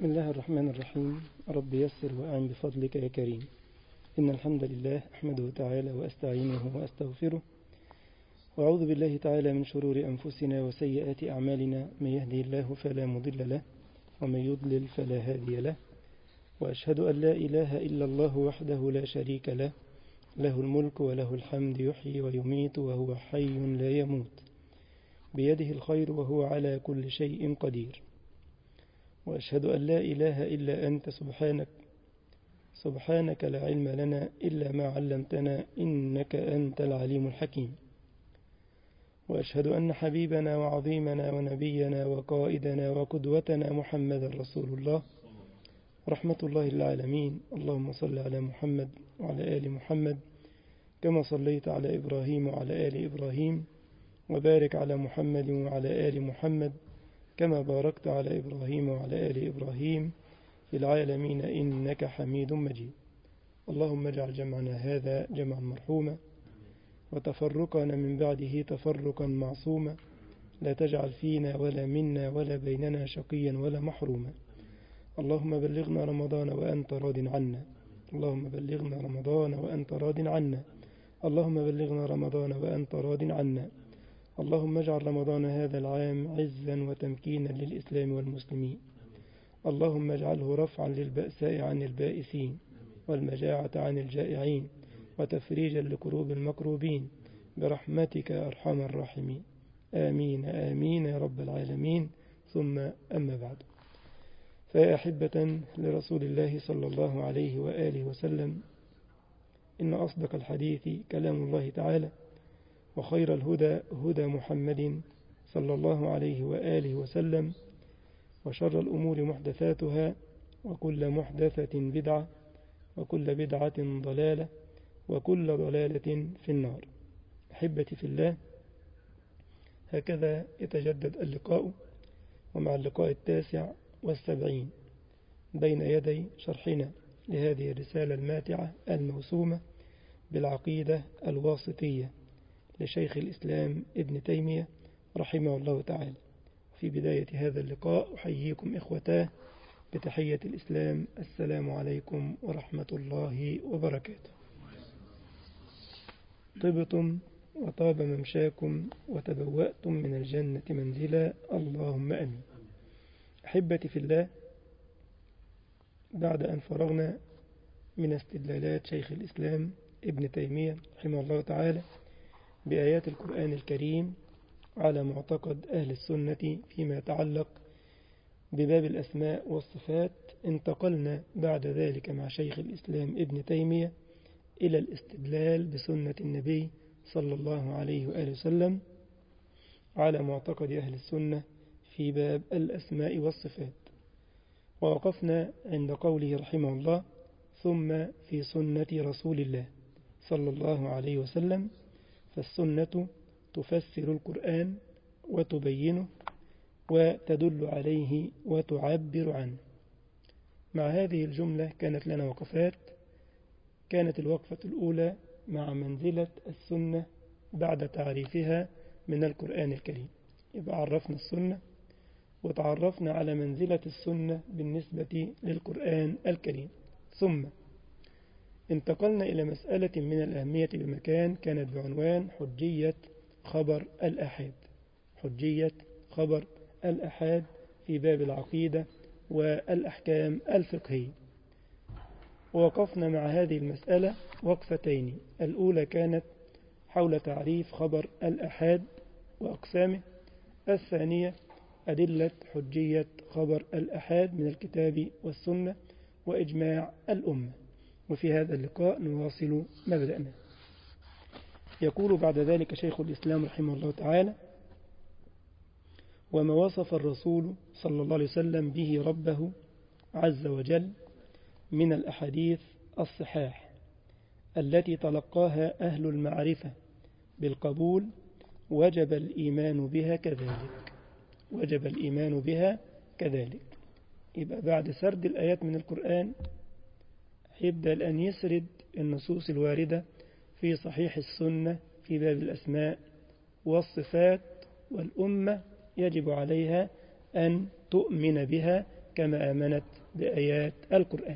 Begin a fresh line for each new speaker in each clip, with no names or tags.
بسم الله الرحمن الرحيم رب يسر وأعن بفضلك يا كريم إن الحمد لله أحمده تعالى وأستعينه وأستغفره وأعوذ بالله تعالى من شرور أنفسنا وسيئات أعمالنا من يهدي الله فلا مضل له ومن يضلل فلا هادي له وأشهد أن لا إله إلا الله وحده لا شريك له له الملك وله الحمد يحيي ويميت وهو حي لا يموت بيده الخير وهو على كل شيء قدير وأشهد أن لا إله إلا أنت سبحانك سبحانك لا علم لنا إلا ما علمتنا إنك أنت العليم الحكيم وأشهد أن حبيبنا وعظيمنا ونبينا وقائدنا وقدوتنا محمد رسول الله رحمة الله للعالمين اللهم صل على محمد وعلى آل محمد كما صليت على إبراهيم وعلى آل إبراهيم وبارك على محمد وعلى آل محمد كما باركت على إبراهيم وعلى آل إبراهيم في العالمين إنك حميد مجيد اللهم اجعل جمعنا هذا جمعا مرحوما وتفرقنا من بعده تفرقا معصوما لا تجعل فينا ولا منا ولا بيننا شقيا ولا محروما اللهم بلغنا رمضان وأنت راض عنا اللهم بلغنا رمضان وأنت راض عنا اللهم بلغنا رمضان وأنت راض عنا اللهم اجعل رمضان هذا العام عزا وتمكينا للإسلام والمسلمين اللهم اجعله رفعا للبأساء عن البائسين والمجاعة عن الجائعين وتفريجا لكروب المكروبين برحمتك يا أرحم الراحمين آمين آمين يا رب العالمين ثم أما بعد فيا أحبة لرسول الله صلى الله عليه وآله وسلم إن أصدق الحديث كلام الله تعالى وخير الهدى هدى محمد صلى الله عليه وآله وسلم وشر الأمور محدثاتها وكل محدثة بدعة وكل بدعة ضلالة وكل ضلالة في النار أحبتي في الله هكذا يتجدد اللقاء ومع اللقاء التاسع والسبعين بين يدي شرحنا لهذه الرسالة الماتعة الموسومة بالعقيدة الواسطية لشيخ الإسلام ابن تيمية رحمه الله تعالى في بداية هذا اللقاء أحييكم إخوتاه بتحية الإسلام السلام عليكم ورحمة الله وبركاته طبتم وطاب ممشاكم وتبوأتم من الجنة منزلا اللهم أمين أحبتي في الله بعد أن فرغنا من استدلالات شيخ الإسلام ابن تيمية رحمه الله تعالى بآيات القرآن الكريم على معتقد أهل السنة فيما يتعلق بباب الأسماء والصفات انتقلنا بعد ذلك مع شيخ الإسلام ابن تيمية إلى الاستدلال بسنة النبي صلى الله عليه وآله وسلم على معتقد أهل السنة في باب الأسماء والصفات ووقفنا عند قوله رحمه الله ثم في سنة رسول الله صلى الله عليه وسلم فالسنة تفسر القرآن وتبينه وتدل عليه وتعبر عنه مع هذه الجملة كانت لنا وقفات كانت الوقفة الأولى مع منزلة السنة بعد تعريفها من القرآن الكريم يبقى عرفنا السنة وتعرفنا على منزلة السنة بالنسبة للقرآن الكريم ثم انتقلنا إلى مسألة من الأهمية بمكان كانت بعنوان حجية خبر الأحاد حجية خبر الأحاد في باب العقيدة والأحكام الفقهية ووقفنا مع هذه المسألة وقفتين الأولى كانت حول تعريف خبر الأحاد وأقسامه الثانية أدلة حجية خبر الأحاد من الكتاب والسنة وإجماع الأمة وفي هذا اللقاء نواصل ما بدأنا يقول بعد ذلك شيخ الإسلام رحمه الله تعالى وما وصف الرسول صلى الله عليه وسلم به ربه عز وجل من الأحاديث الصحاح التي تلقاها أهل المعرفة بالقبول وجب الإيمان بها كذلك وجب الإيمان بها كذلك يبقى بعد سرد الآيات من القرآن يبدأ الآن يسرد النصوص الواردة في صحيح السنة في باب الأسماء والصفات والأمة يجب عليها أن تؤمن بها كما آمنت بآيات القرآن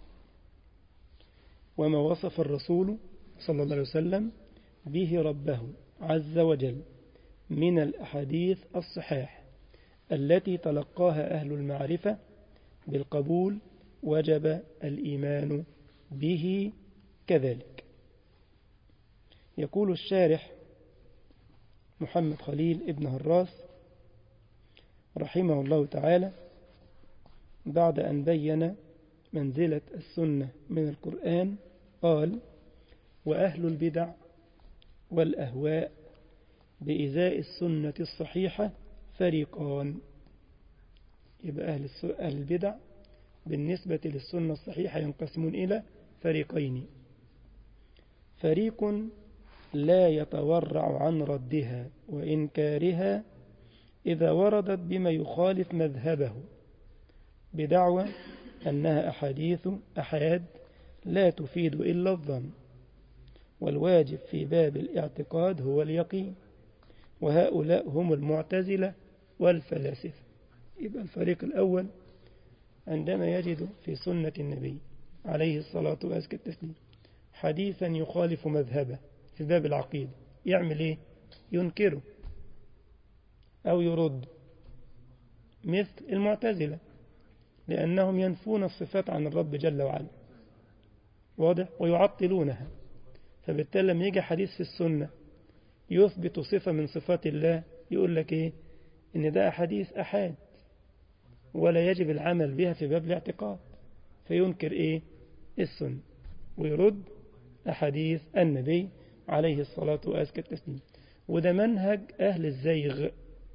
وما وصف الرسول صلى الله عليه وسلم به ربه عز وجل من الأحاديث الصحاح التي تلقاها أهل المعرفة بالقبول وجب الإيمان به كذلك يقول الشارح محمد خليل ابن هراس رحمه الله تعالى بعد أن بين منزلة السنة من القرآن قال وأهل البدع والأهواء بإزاء السنة الصحيحة فريقان يبقى أهل البدع بالنسبة للسنة الصحيحة ينقسمون إلى فريقين فريق لا يتورع عن ردها وإنكارها إذا وردت بما يخالف مذهبه بدعوى أنها أحاديث أحاد لا تفيد إلا الظن والواجب في باب الاعتقاد هو اليقين وهؤلاء هم المعتزلة والفلاسفة يبقى الفريق الأول عندما يجد في سنة النبي عليه الصلاة وأزكى التسليم حديثا يخالف مذهبه في باب العقيدة يعمل إيه؟ ينكره أو يرد مثل المعتزلة لأنهم ينفون الصفات عن الرب جل وعلا واضح ويعطلونها فبالتالي لما يجي حديث في السنة يثبت صفة من صفات الله يقول لك إيه إن ده أحاديث أحاد ولا يجب العمل بها في باب الاعتقاد فينكر إيه السنة ويرد أحاديث النبي عليه الصلاة وأزكى التسليم وده منهج أهل الزيغ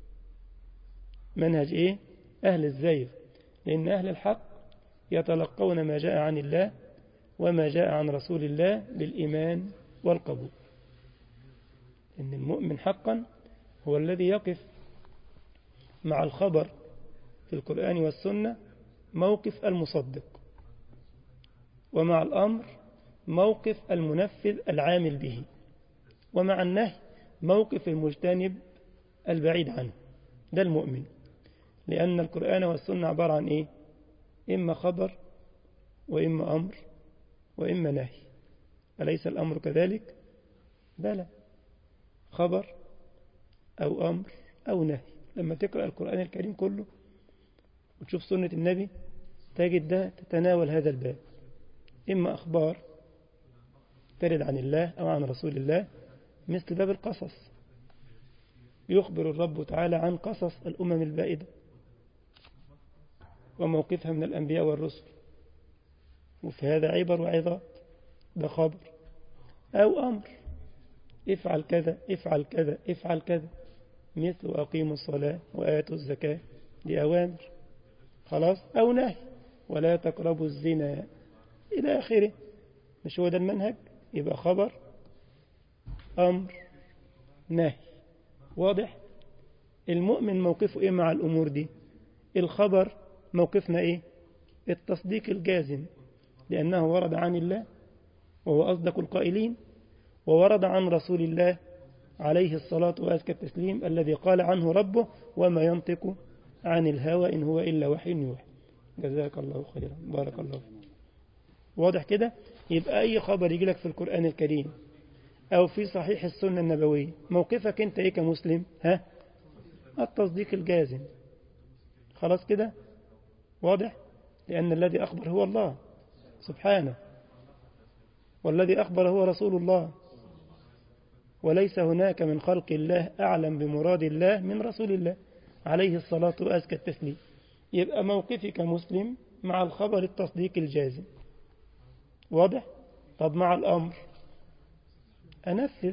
منهج إيه أهل الزيغ لأن أهل الحق يتلقون ما جاء عن الله وما جاء عن رسول الله بالإيمان والقبول إن المؤمن حقا هو الذي يقف مع الخبر في القرآن والسنة موقف المصدق ومع الأمر موقف المنفذ العامل به ومع النهي موقف المجتنب البعيد عنه ده المؤمن لأن القرآن والسنة عبارة عن إيه إما خبر وإما أمر وإما نهي أليس الأمر كذلك بلى خبر أو أمر أو نهي لما تقرأ القرآن الكريم كله وتشوف سنة النبي تجد ده تتناول هذا الباب إما أخبار ترد عن الله أو عن رسول الله مثل باب القصص يخبر الرب تعالى عن قصص الأمم البائدة وموقفها من الأنبياء والرسل وفي هذا عبر وعظات ده خبر أو أمر افعل كذا افعل كذا افعل كذا مثل أقيموا الصلاة وآتوا الزكاة دي أوامر خلاص أو نهي ولا تقربوا الزنا إلى آخره مش هو ده المنهج يبقى خبر أمر نهي واضح المؤمن موقفه إيه مع الأمور دي الخبر موقفنا إيه التصديق الجازم لأنه ورد عن الله وهو أصدق القائلين وورد عن رسول الله عليه الصلاة وأزكى التسليم الذي قال عنه ربه وما ينطق عن الهوى إن هو إلا وحي يوحي جزاك الله خيرا بارك الله فيك واضح كده يبقى أي خبر يجي لك في القرآن الكريم أو في صحيح السنة النبوية موقفك أنت إيه كمسلم ها التصديق الجازم خلاص كده واضح لأن الذي أخبر هو الله سبحانه والذي أخبر هو رسول الله وليس هناك من خلق الله أعلم بمراد الله من رسول الله عليه الصلاة وأزكى التسليم يبقى موقفي كمسلم مع الخبر التصديق الجازم واضح طب مع الأمر أنفذ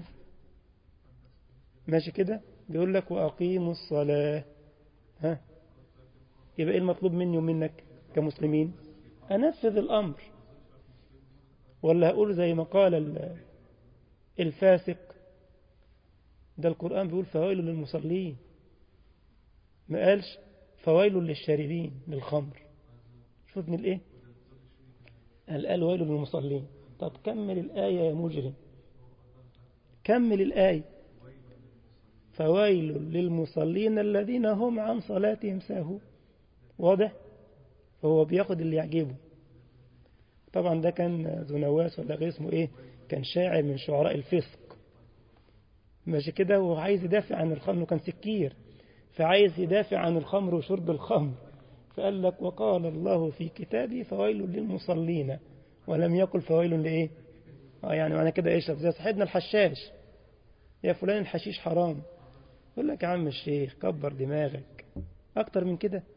ماشي كده بيقول لك وأقيموا الصلاة ها يبقى إيه المطلوب مني ومنك كمسلمين أنفذ الأمر ولا هقول زي ما قال الفاسق ده القرآن بيقول فويل للمصلين ما قالش فويل للشاربين للخمر شوف من الايه قال قال ويل للمصلين طب كمل الآية يا مجرم كمل الآية فويل للمصلين الذين هم عن صلاتهم ساهون واضح هو بياخد اللي يعجبه طبعا ده كان ذو نواس ولا غير اسمه ايه كان شاعر من شعراء الفسق ماشي كده وعايز يدافع عن الخمر كان سكير فعايز يدافع عن الخمر وشرب الخمر فقال لك وقال الله في كتابه فويل للمصلين ولم يقل فويل لإيه اه يعني معنى كده ايش زي صاحبنا الحشاش يا فلان الحشيش حرام يقول لك يا عم الشيخ كبر دماغك اكتر من كده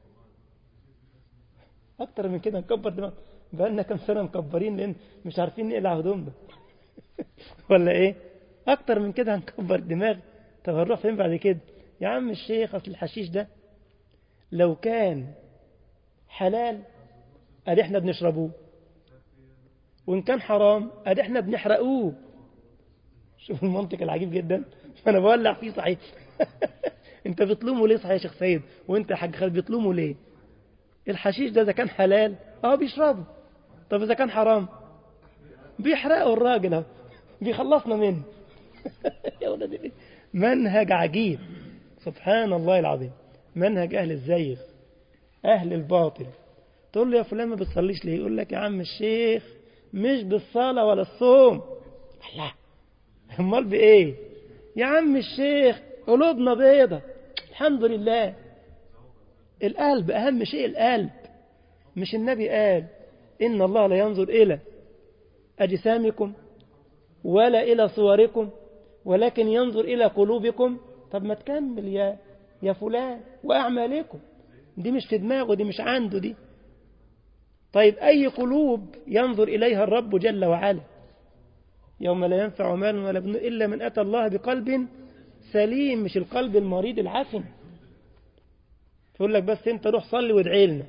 اكتر من كده نكبر دماغك بقالنا كام سنه مكبرين لان مش عارفين نقلع هدومنا ولا ايه اكتر من كده هنكبر دماغ طب هنروح فين بعد كده يا عم الشيخ اصل الحشيش ده لو كان حلال ادي احنا بنشربوه وان كان حرام ادي احنا بنحرقوه شوف المنطق العجيب جدا انا بولع فيه صحيح انت بتلومه ليه صحيح يا شيخ سيد وانت يا حاج خالد بتلومه ليه الحشيش ده اذا كان حلال اه بيشربه طب اذا كان حرام بيحرقه الراجل اهو بيخلصنا منه يا ولد منهج عجيب سبحان الله العظيم منهج اهل الزيغ اهل الباطل تقول له يا فلان ما بتصليش ليه يقول لك يا عم الشيخ مش بالصلاه ولا الصوم الله امال بايه يا عم الشيخ قلوبنا بيضة الحمد لله القلب أهم شيء القلب مش النبي قال إن الله لا ينظر إلى أجسامكم ولا إلى صوركم ولكن ينظر إلى قلوبكم طب ما تكمل يا يا فلان وأعمالكم دي مش في دماغه دي مش عنده دي طيب أي قلوب ينظر إليها الرب جل وعلا يوم لا ينفع مال ولا ابن إلا من أتى الله بقلب سليم مش القلب المريض العفن يقول لك بس انت روح صلي وادعي لنا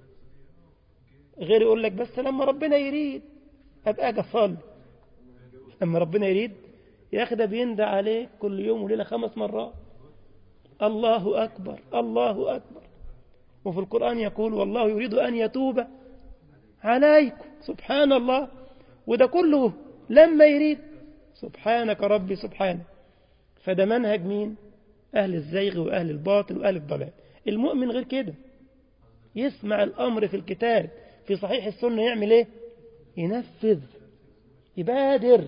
غير يقول لك بس لما ربنا يريد ابقى اجي اصلي لما ربنا يريد يا اخي ده بيندى عليك كل يوم وليله خمس مرات الله اكبر الله اكبر وفي القران يقول والله يريد ان يتوب عليكم سبحان الله وده كله لما يريد سبحانك ربي سبحانك فده منهج مين أهل الزيغ وأهل الباطل وأهل الضلال المؤمن غير كده يسمع الأمر في الكتاب في صحيح السنة يعمل إيه ينفذ يبادر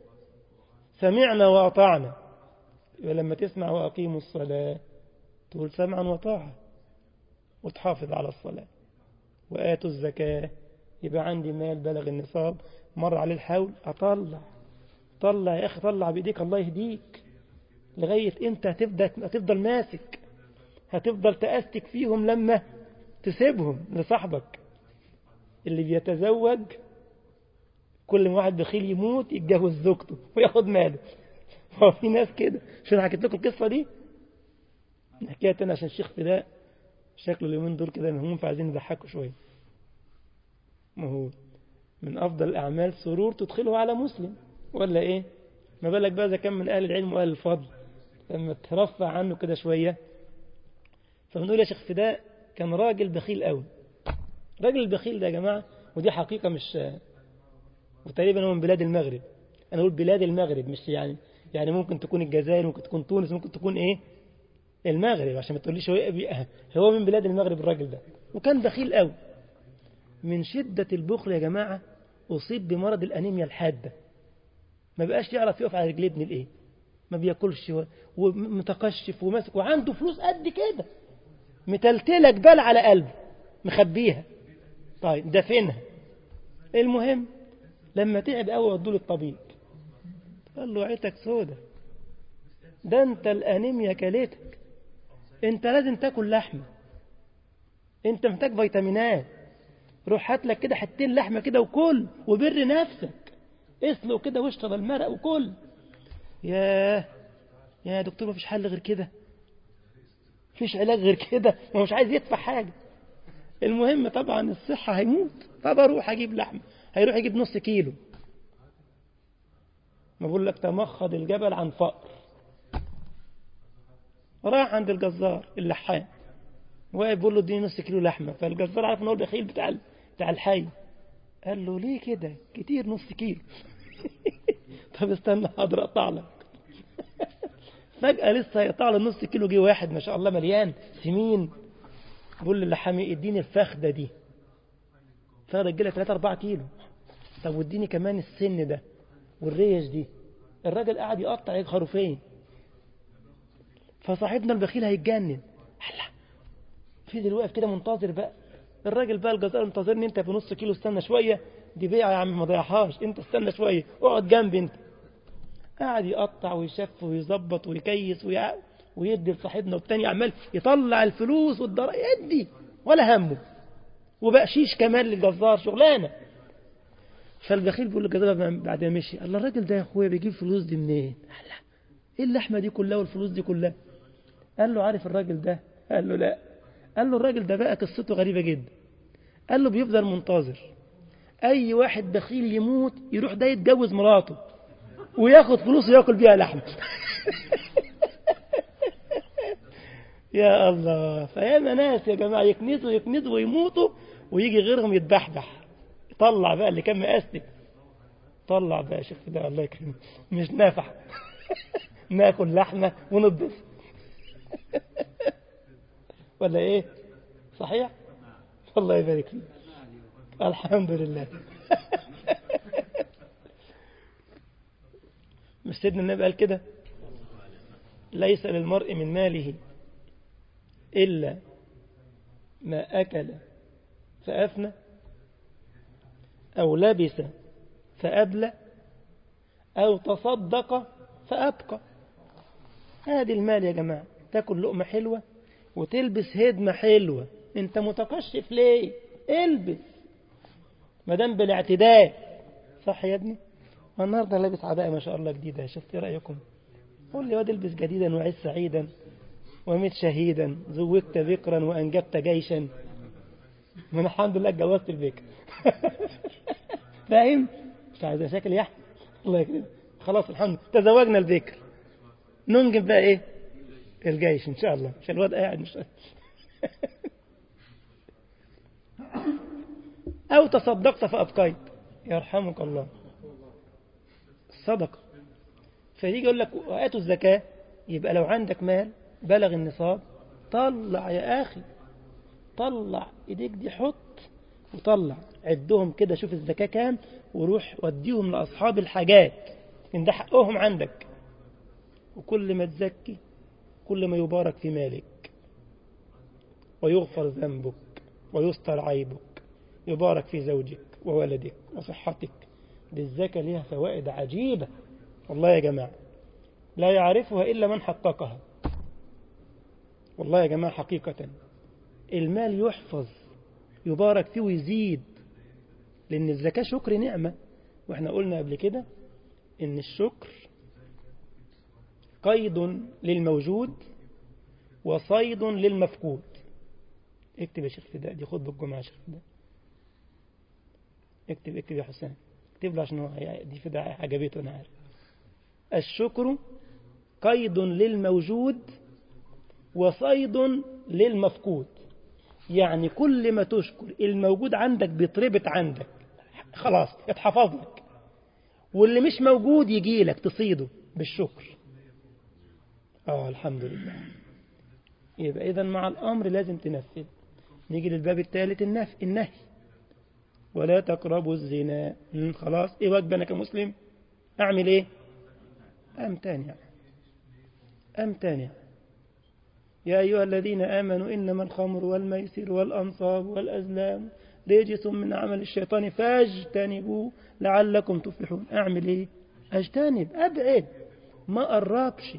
سمعنا وأطعنا ولما تسمع وأقيموا الصلاة تقول سمعا وطاعة وتحافظ على الصلاة وآتوا الزكاة يبقى عندي مال بلغ النصاب مر عليه الحول أطلع طلع يا أخي طلع بإيديك الله يهديك لغاية امتى هتفضل, هتفضل ماسك هتفضل تأستك فيهم لما تسيبهم لصاحبك اللي بيتزوج كل ما واحد بخيل يموت يتجوز زوجته وياخد ماله هو في ناس كده مش انا حكيت لكم القصه دي نحكيها تاني عشان الشيخ فداء شكله اليومين دول كده مهموم فعايزين نضحكوا شويه ما هو من افضل الاعمال سرور تدخله على مسلم ولا ايه ما بالك بقى اذا كان من اهل العلم واهل الفضل لما ترفع عنه كده شويه فبنقول يا شيخ فداء كان راجل بخيل قوي راجل البخيل ده يا جماعه ودي حقيقه مش وتقريبا هو من بلاد المغرب انا اقول بلاد المغرب مش يعني يعني ممكن تكون الجزائر ممكن تكون تونس ممكن تكون ايه المغرب عشان ما تقوليش هو هو من بلاد المغرب الراجل ده وكان بخيل قوي من شدة البخل يا جماعة أصيب بمرض الأنيميا الحادة ما بقاش يعرف يقف على رجليه ابن الإيه ما بياكلش ومتقشف وماسك وعنده فلوس قد كده متلتلة جبال على قلبه مخبيها طيب دفنها المهم لما تعب قوي ودوا للطبيب قال له عيتك سودة ده انت الانيميا كلتك انت لازم تاكل لحمه انت محتاج فيتامينات روح هات لك كده حتتين لحمه كده وكل وبر نفسك اسلق كده واشرب المرق وكل ياه يا دكتور مفيش حل غير كده مفيش علاج غير كده ما مش عايز يدفع حاجه المهم طبعا الصحه هيموت طب اروح اجيب لحمه هيروح يجيب نص كيلو ما بقول لك تمخض الجبل عن فقر راح عند الجزار اللحام واقف بيقول له اديني نص كيلو لحمه فالجزار عارف ان هو البخيل بتاع بتاع الحي قال له ليه كده كتير نص كيلو طب استنى حاضر اقطع لك فجأة لسه هيقطع له نص كيلو جه واحد ما شاء الله مليان سمين بيقول للحامي اديني الفخدة دي فرجاله 3 4 كيلو طب واديني كمان السن ده والريش دي الراجل قاعد يقطع خروفين فصاحبنا البخيل هيتجنن الله في دلوقتي كده منتظر بقى الراجل بقى الجزار منتظرني انت بنص كيلو استنى شويه دي بيعه يا عم ما ضيعهاش انت استنى شويه اقعد جنبي انت قاعد يقطع ويشف ويظبط ويكيس ويع... ويدي لصاحبنا والتاني عمال يطلع الفلوس والضرائب يدي ولا همه وبقشيش كمان للجزار شغلانه فالبخيل بيقول للجزار بعد ما مشي الله الراجل ده يا اخويا بيجيب فلوس دي منين؟ الله ايه اللحمه دي كلها والفلوس دي كلها؟ قال له عارف الراجل ده؟ قال له لا قال له الراجل ده بقى قصته غريبه جدا قال له بيفضل منتظر اي واحد بخيل يموت يروح ده يتجوز مراته وياخد فلوس وياكل بيها لحمه يا الله فياما ناس يا جماعه يكنزوا يكنزوا ويموتوا ويجي غيرهم يتبحبح طلع بقى اللي كان مقاسك طلع بقى شوف ده الله يكرمك مش نافع ناكل لحمه ونضف ولا ايه صحيح الله يبارك فيك الحمد لله مش سيدنا النبي قال كده ليس للمرء من ماله إلا ما أكل فأفنى أو لبس فأبلى أو تصدق فأبقى هذه المال يا جماعة تاكل لقمة حلوة وتلبس هدمة حلوة انت متقشف ليه البس ما دام بالاعتدال صح يا ابني النهارده لابس عباءة ما شاء الله جديدة شفت ايه رأيكم قول لي واد البس جديدا وعيش سعيدا ومت شهيدا زوجت بكرا وأنجبت جيشا من الحمد لله اتجوزت البكر فاهم مش عايز مشاكل يا احمد الله يكرمك خلاص الحمد لله تزوجنا البكر ننجب بقى ايه الجيش ان شاء الله عشان الواد قاعد مش او تصدقت فابقيت يرحمك الله الصدقه فيجي يقول لك واتوا الزكاه يبقى لو عندك مال بلغ النصاب طلع يا اخي طلع ايديك دي حط وطلع عدهم كده شوف الزكاه كام وروح وديهم لاصحاب الحاجات ان ده حقهم عندك وكل ما تزكي كل ما يبارك في مالك ويغفر ذنبك ويستر عيبك يبارك في زوجك وولدك وصحتك للزكاة لها فوائد عجيبة والله يا جماعة لا يعرفها إلا من حققها والله يا جماعة حقيقة المال يحفظ يبارك فيه ويزيد لأن الزكاة شكر نعمة وإحنا قلنا قبل كده إن الشكر قيد للموجود وصيد للمفقود اكتب يا شيخ فداء دي خد بالجمعة يا شيخ فداء اكتب اكتب يا حسام اكتب له عشان هو دي فداء عجبته انا عارف الشكر قيد للموجود وصيد للمفقود يعني كل ما تشكر الموجود عندك بيتربط عندك خلاص اتحفظ لك واللي مش موجود يجي لك تصيده بالشكر اه الحمد لله يبقى اذا مع الامر لازم تنفذ نيجي للباب الثالث النفي النهي ولا تقربوا الزنا خلاص ايه واجب انا كمسلم اعمل ايه امتنع امتنع يا ايها الذين امنوا انما الخمر والميسر والانصاب والازلام رجس من عمل الشيطان فاجتنبوه لعلكم تفلحون اعمل ايه اجتنب ابعد ما قربش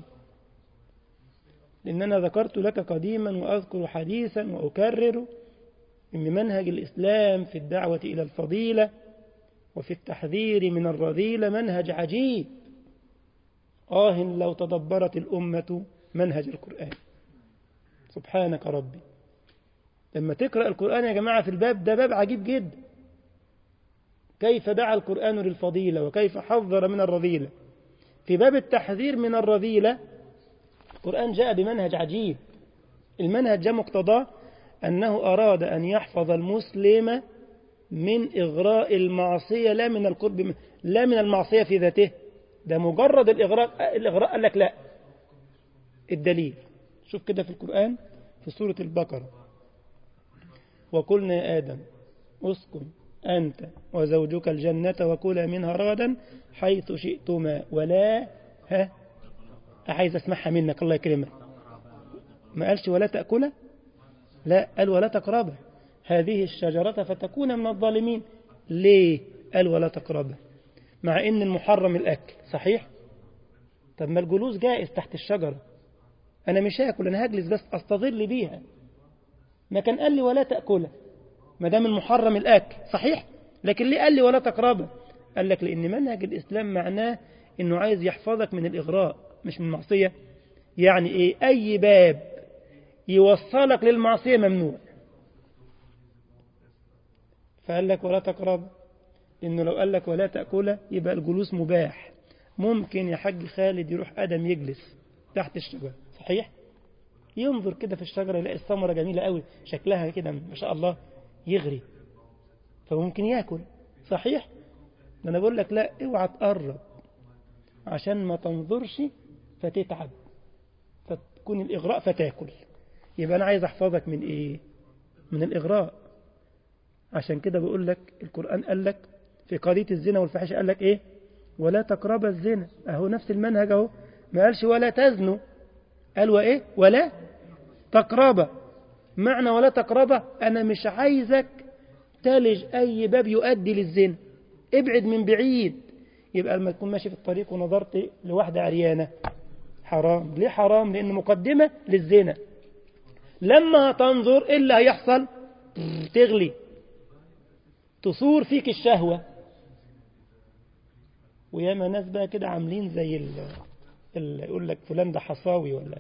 لأن أنا ذكرت لك قديما وأذكر حديثا وأكرر إن منهج الإسلام في الدعوة إلى الفضيلة وفي التحذير من الرذيلة منهج عجيب آه لو تدبرت الأمة منهج القرآن سبحانك ربي لما تقرأ القرآن يا جماعة في الباب ده باب عجيب جدا كيف دعا القرآن للفضيلة وكيف حذر من الرذيلة في باب التحذير من الرذيلة القرآن جاء بمنهج عجيب المنهج جاء مقتضاه أنه أراد أن يحفظ المسلم من إغراء المعصية لا من القرب لا من المعصية في ذاته ده مجرد الإغراء الإغراء قال لك لا الدليل شوف كده في القرآن في سورة البقرة وقلنا يا آدم اسكن أنت وزوجك الجنة وكلا منها رغدا حيث شئتما ولا ها عايز أسمعها منك الله يكرمك ما قالش ولا تأكله لا قال ولا تقربه هذه الشجرة فتكون من الظالمين ليه قال ولا تقربه مع ان المحرم الأكل صحيح طب ما الجلوس جائز تحت الشجرة أنا مش هاكل أنا هجلس بس أستظل بيها ما كان قال لي ولا تأكله ما دام المحرم الأكل صحيح لكن ليه قال لي ولا تقربه قال لك لأن منهج الإسلام معناه أنه عايز يحفظك من الإغراء مش من المعصية يعني إيه أي باب يوصلك للمعصية ممنوع فقال لك ولا تقرب إنه لو قال لك ولا تأكله يبقى الجلوس مباح ممكن يا حاج خالد يروح آدم يجلس تحت الشجرة صحيح ينظر كده في الشجرة يلاقي الثمرة جميلة قوي شكلها كده ما شاء الله يغري فممكن ياكل صحيح ده انا بقول لك لا اوعى تقرب عشان ما تنظرش فتتعب فتكون الإغراء فتاكل يبقى أنا عايز أحفظك من إيه من الإغراء عشان كده بقول لك القرآن قال لك في قضية الزنا والفحش قال لك إيه ولا تقرب الزنا أهو نفس المنهج أهو ما قالش ولا تزنوا قال وإيه ولا تقرب معنى ولا تقرب أنا مش عايزك تلج أي باب يؤدي للزنا ابعد من بعيد يبقى لما تكون ماشي في الطريق ونظرت لواحدة عريانة حرام ليه حرام لأن مقدمة للزنا لما تنظر إيه اللي هيحصل تغلي تصور فيك الشهوة وياما ناس بقى كده عاملين زي ال ال يقول لك فلان ده حصاوي ولا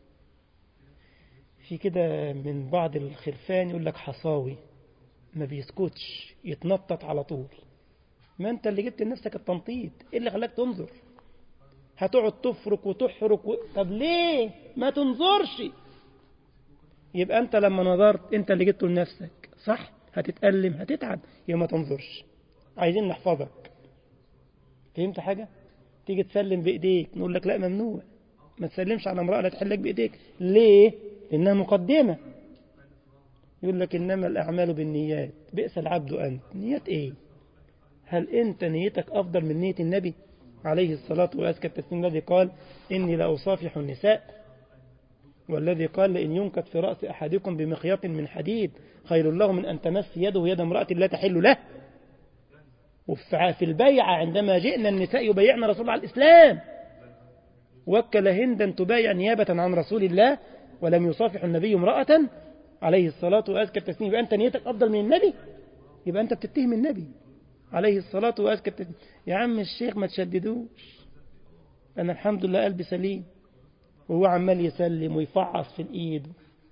في كده من بعض الخرفان يقول لك حصاوي ما بيسكتش يتنطط على طول ما انت اللي جبت لنفسك التنطيط ايه اللي خلاك تنظر هتقعد تفرك وتحرك و... طب ليه ما تنظرش يبقى انت لما نظرت انت اللي جبته لنفسك صح هتتألم هتتعب يبقى ما تنظرش عايزين نحفظك فهمت حاجة تيجي تسلم بإيديك نقول لك لا ممنوع ما تسلمش على امرأة لا تحلك بإيديك ليه لأنها مقدمة يقول لك إنما الأعمال بالنيات بئس العبد أنت نيات إيه هل أنت نيتك أفضل من نية النبي عليه الصلاة وأزكى التسليم الذي قال إني لأصافح النساء والذي قال لئن ينكت في رأس أحدكم بمخيط من حديد خير له من أن تمس يده يد امرأة لا تحل له وفي البيعة عندما جئنا النساء يبايعن رسول الله على الإسلام وكل هندا تبايع نيابة عن رسول الله ولم يصافح النبي امرأة عليه الصلاة وأزكى التسليم يبقى أنت نيتك أفضل من النبي يبقى أنت بتتهم النبي عليه الصلاة وأزكى التسليم يا عم الشيخ ما تشددوش أنا الحمد لله قلبي سليم وهو عمال يسلم ويفعص في الإيد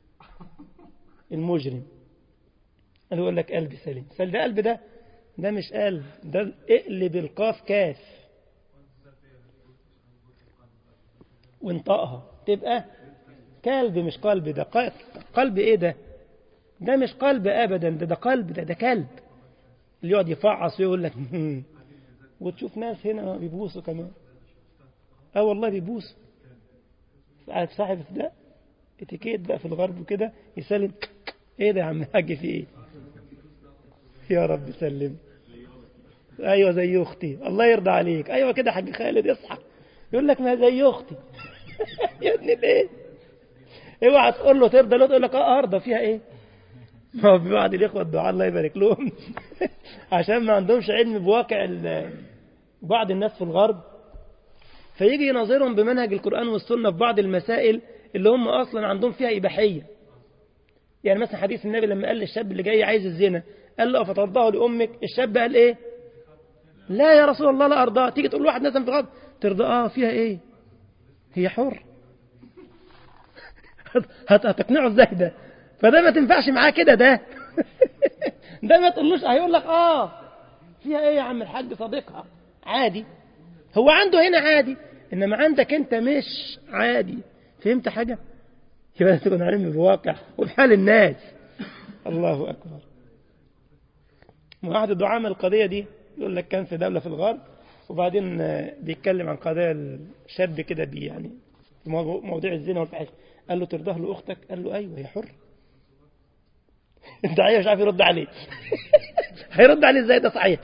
المجرم اللي يقول لك قلبي سليم سل ده قلب ده ده مش قلب ده اقلب القاف كاف وانطقها تبقى كلب مش قلب ده قلب ايه ده ده مش قلب ابدا ده ده قلب ده ده كلب اللي يقعد يفعص ويقول لك وتشوف ناس هنا بيبوسوا كمان اه والله بيبوسوا عارف صاحب ده اتيكيت بقى في الغرب وكده يسلم ايه ده يا عم الحاج في ايه يا رب سلم ايوه زي اختي الله يرضى عليك ايوه كده حاج خالد اصحى يقول لك ما زي اختي يا ابني ليه اوعى تقول له ترضى له تقول لك اه ارضى فيها ايه ما هو في بعض الاخوه الدعاء الله يبارك لهم عشان ما عندهمش علم بواقع بعض الناس في الغرب فيجي يناظرهم بمنهج القرآن والسنة في بعض المسائل اللي هم أصلا عندهم فيها إباحية يعني مثلا حديث النبي لما قال للشاب اللي جاي عايز الزنا قال له أفترضاه لأمك الشاب قال إيه لا يا رسول الله لا أرضاه تيجي تقول واحد مثلا في غضب ترضى آه فيها إيه هي حر هتقنعه ازاي ده فده ما تنفعش معاه كده ده ده ما تقولوش هيقول لك اه فيها ايه يا عم الحاج صديقها عادي هو عنده هنا عادي انما عندك انت مش عادي فهمت حاجه يبقى تكون علم بواقع وبحال الناس الله اكبر واحد الدعاء من القضيه دي يقول لك كان في دوله في الغرب وبعدين بيتكلم عن قضايا الشاب كده بي يعني في موضوع الزنا والفحش قال له ترضاه لاختك قال له ايوه هي حر الداعيه مش عارف يرد عليه هيرد عليه ازاي ده صحيح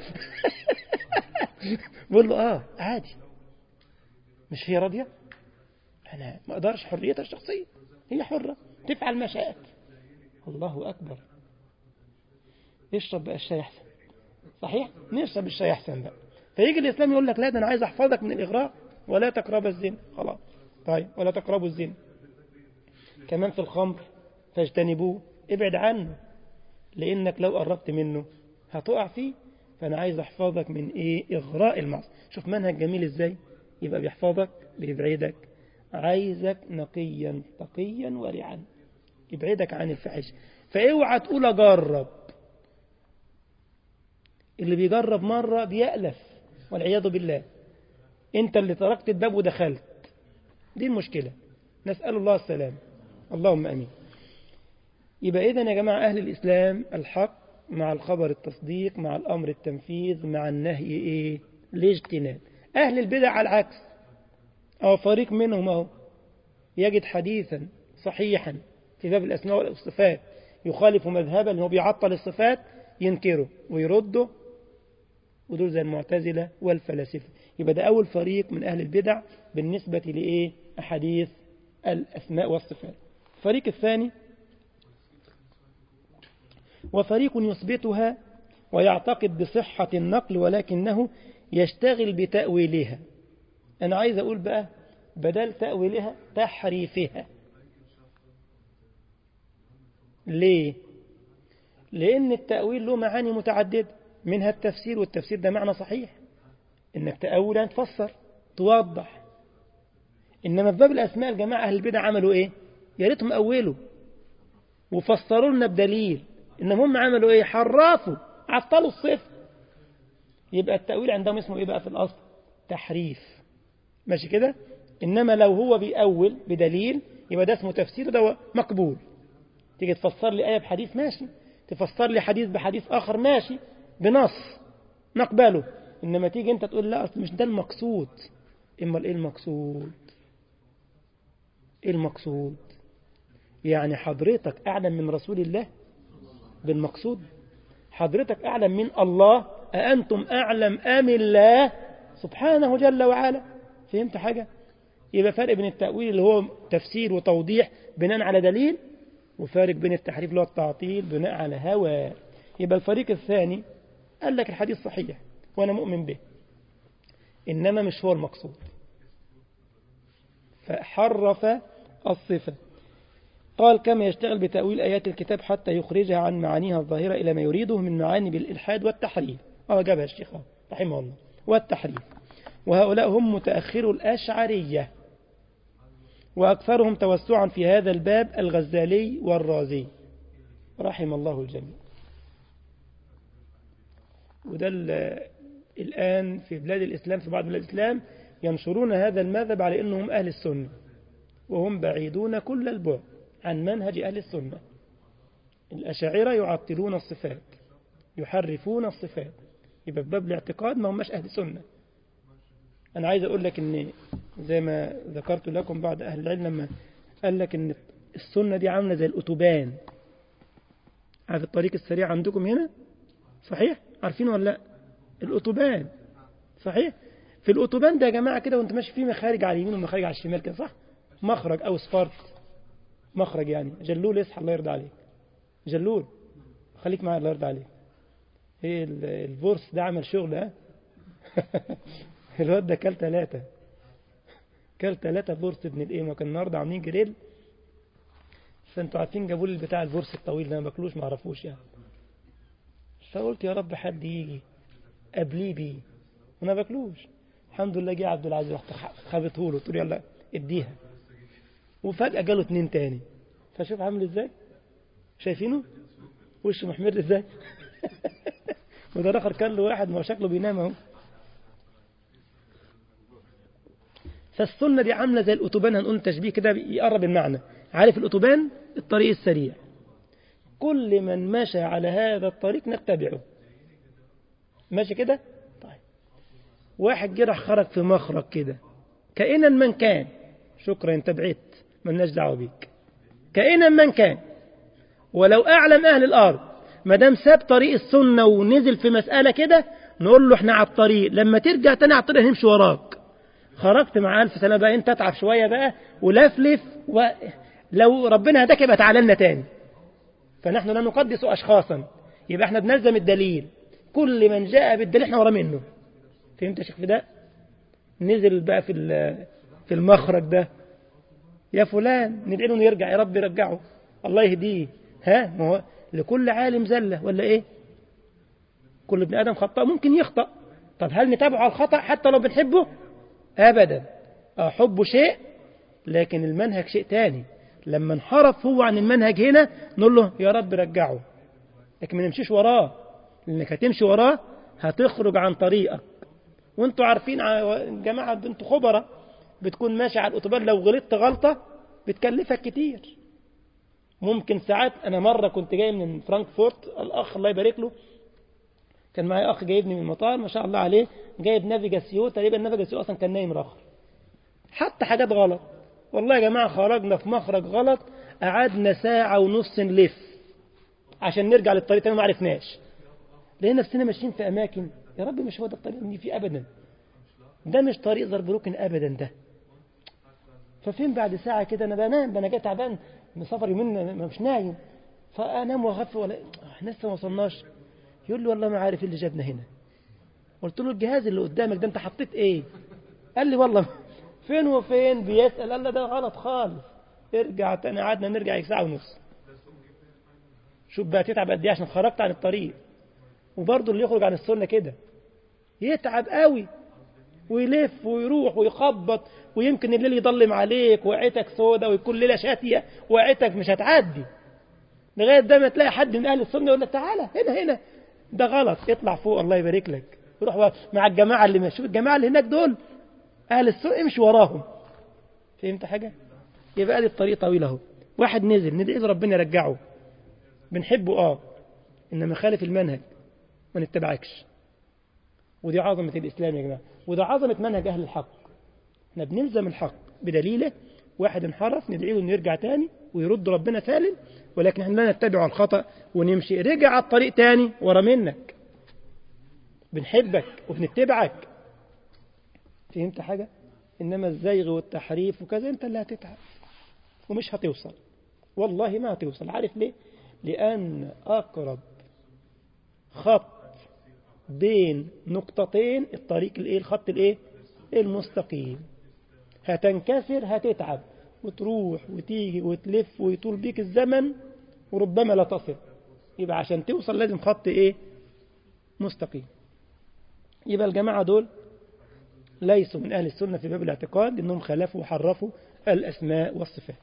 بقول له اه عادي مش هي راضية انا ما اقدرش حريتها الشخصية هي حرة تفعل ما شاءت الله اكبر اشرب بقى الشاي احسن صحيح نشرب الشاي احسن بقى فيجي الاسلام يقول لك لا ده انا عايز احفظك من الاغراء ولا تقرب الزنا خلاص طيب ولا تقربوا الزنا كمان في الخمر فاجتنبوه ابعد عنه لانك لو قربت منه هتقع فيه فانا عايز احفظك من ايه اغراء المعصيه شوف منهج جميل ازاي يبقى بيحفظك بيبعدك عايزك نقيا تقيا ورعا يبعدك عن الفحش فاوعى تقول اجرب اللي بيجرب مرة بيألف والعياذ بالله انت اللي تركت الباب ودخلت دي المشكلة نسأل الله السلام اللهم أمين يبقى إذن يا جماعة أهل الإسلام الحق مع الخبر التصديق مع الأمر التنفيذ مع النهي إيه الاجتناب أهل البدع على العكس أو فريق منهم أهو يجد حديثا صحيحا في باب الأسماء والصفات يخالف مذهبا اللي هو بيعطل الصفات ينكره ويرده ودول زي المعتزلة والفلاسفة يبقى ده أول فريق من أهل البدع بالنسبة لإيه أحاديث الأسماء والصفات الفريق الثاني وفريق يثبتها ويعتقد بصحة النقل ولكنه يشتغل بتأويلها أنا عايز أقول بقى بدل تأويلها تحريفها ليه لأن التأويل له معاني متعددة منها التفسير والتفسير ده معنى صحيح إنك تأول أن تفسر توضح إنما في باب الأسماء الجماعة أهل البدع عملوا إيه يا ريتهم أولوا وفسروا لنا بدليل إنما هم عملوا إيه حرفوا عطلوا الصفر يبقى التأويل عندهم اسمه إيه بقى في الأصل تحريف ماشي كده إنما لو هو بيأول بدليل يبقى ده اسمه تفسير ده مقبول تيجي تفسر لي آية بحديث ماشي تفسر لي حديث بحديث آخر ماشي بنص نقبله إنما تيجي أنت تقول لا أصل مش ده المقصود إما إيه المقصود إيه المقصود يعني حضرتك أعلم من رسول الله بالمقصود حضرتك أعلم من الله أأنتم أعلم أم الله سبحانه جل وعلا فهمت حاجة يبقى فرق بين التأويل اللي هو تفسير وتوضيح بناء على دليل وفارق بين التحريف اللي هو التعطيل بناء على هوى يبقى الفريق الثاني قال لك الحديث صحيح وأنا مؤمن به إنما مش هو المقصود فحرف الصفة قال كما يشتغل بتأويل آيات الكتاب حتى يخرجها عن معانيها الظاهرة إلى ما يريده من معاني بالإلحاد والتحريف آه جابها الشيخ رحمه الله والتحريف وهؤلاء هم متأخر الأشعرية وأكثرهم توسعا في هذا الباب الغزالي والرازي رحم الله الجميع وده الآن في بلاد الإسلام في بعض بلاد الإسلام ينشرون هذا المذهب على أنهم أهل السنة وهم بعيدون كل البعد عن منهج أهل السنة الأشاعرة يعطلون الصفات يحرفون الصفات يبقى باب الاعتقاد ما هماش أهل سنة أنا عايز أقول لك أن زي ما ذكرت لكم بعض أهل العلم لما قال لك أن السنة دي عاملة زي الأتوبان عارف الطريق السريع عندكم هنا صحيح عارفين ولا لا الأتوبان صحيح في الأتوبان ده يا جماعة كده وانت ماشي فيه مخارج على اليمين ومخارج على الشمال كده صح مخرج أو سبارت مخرج يعني جلول اصحى الله يرضى عليك جلول خليك معايا الله يرضى عليك ايه البورس ده عمل شغل ها الواد ده كل ثلاثة كل ثلاثة بورس ابن الايه ما كان النهارده عاملين جريل فانتوا عارفين جابوا لي بتاع البورس الطويل ده ما باكلوش ما اعرفوش يعني فقلت يا رب حد يجي قبليه بيه وما باكلوش الحمد لله جه عبد العزيز رحت خابته له قلت له يلا اديها وفجأة جاله اتنين تاني فشوف عامل ازاي شايفينه وشه محمر ازاي وده الاخر كان له واحد ما شكله بينام اهو فالسنة دي عاملة زي الأتوبان هنقول تشبيه كده يقرب المعنى عارف الأتوبان الطريق السريع كل من مشى على هذا الطريق نتبعه ماشي كده طيب واحد جرح خرج في مخرج كده كائنا من كان شكرا انت بعدت ملناش دعوه بيك كائنا من كان ولو أعلم أهل الأرض ما دام ساب طريق السنة ونزل في مسألة كده نقول له احنا على الطريق لما ترجع تاني على الطريق هنمشي وراك خرجت مع ألف سنة بقى انت اتعب شوية بقى ولفلف ولو ربنا هداك يبقى تعالى لنا تاني فنحن لا نقدس أشخاصا يبقى احنا بنلزم الدليل كل من جاء بالدليل احنا ورا منه فهمت يا شيخ فداء نزل بقى في في المخرج ده يا فلان ندعي له يرجع يا رب يرجعه الله يهديه ها ما هو لكل عالم زلة ولا ايه كل ابن آدم خطأ ممكن يخطأ طب هل نتابعه على الخطأ حتى لو بنحبه أبدا حبه شيء لكن المنهج شيء تاني لما انحرف هو عن المنهج هنا نقول له يا رب رجعه لكن ما نمشيش وراه لانك هتمشي وراه هتخرج عن طريقك وانتوا عارفين جماعة انتوا خبرة بتكون ماشي على الأوتوبان لو غلطت غلطة بتكلفك كتير ممكن ساعات أنا مرة كنت جاي من فرانكفورت الأخ الله يبارك له كان معايا أخ جايبني من المطار ما شاء الله عليه جايب نافيجاسيو تقريبا نافيجاسيو أصلا كان نايم راخر حتى حاجات غلط والله يا جماعة خرجنا في مخرج غلط قعدنا ساعة ونص نلف عشان نرجع للطريق تاني ما عرفناش لقينا نفسنا ماشيين في أماكن يا رب مش هو ده الطريق اللي فيه أبدا ده مش طريق زربروكن أبدا ده ففين بعد ساعة كده أنا بنام أنا جاي تعبان من سفر يومين مش نايم فأنام وأغفل ولا احنا لسه ما وصلناش يقول لي والله ما عارف ايه اللي جابنا هنا قلت له الجهاز اللي قدامك ده انت حطيت ايه قال لي والله فين وفين بيسأل قال لي ده غلط خالص ارجع تاني قعدنا نرجع ساعة ونص شوف بقى تتعب قد ايه عشان خرجت عن الطريق وبرضه اللي يخرج عن السنة كده يتعب قوي ويلف ويروح ويخبط ويمكن الليل يضلم عليك وقعتك سودة ويكون ليلة شاتية وقعتك مش هتعدي لغاية ده ما تلاقي حد من أهل السنة يقول لك تعالى هنا هنا ده غلط اطلع فوق الله يبارك لك روح مع الجماعة اللي ماشي الجماعة اللي هناك دول أهل السنة امشي وراهم فهمت حاجة يبقى دي الطريق طويل اهو واحد نزل ندعي ربنا يرجعه بنحبه اه انما خالف المنهج ما نتبعكش ودي عظمة الإسلام يا جماعة وده عظمة منهج أهل الحق احنا بنلزم الحق بدليله واحد انحرف ندعيه انه يرجع تاني ويرد ربنا سالم ولكن احنا لا نتبع الخطأ ونمشي رجع على الطريق تاني ورا منك بنحبك وبنتبعك فهمت حاجة إنما الزيغ والتحريف وكذا أنت اللي هتتعب ومش هتوصل والله ما هتوصل عارف ليه لأن أقرب خط بين نقطتين الطريق الايه الخط الايه المستقيم هتنكسر هتتعب وتروح وتيجي وتلف ويطول بيك الزمن وربما لا تصل يبقى عشان توصل لازم خط ايه مستقيم يبقى الجماعة دول ليسوا من أهل السنة في باب الاعتقاد إنهم خالفوا وحرفوا الأسماء والصفات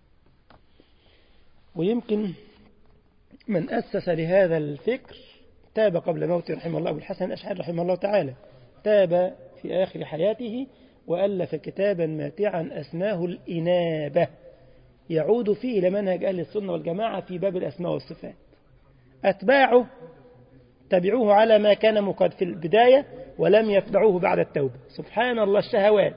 ويمكن من أسس لهذا الفكر تاب قبل موته رحمه الله أبو الحسن الأشعري رحمه الله تعالى تاب في آخر حياته وألف كتابا ماتعا أسماه الإنابة يعود فيه إلى منهج أهل السنة والجماعة في باب الأسماء والصفات أتباعه تبعوه على ما كان مقد في البداية ولم يتبعوه بعد التوبة سبحان الله الشهوات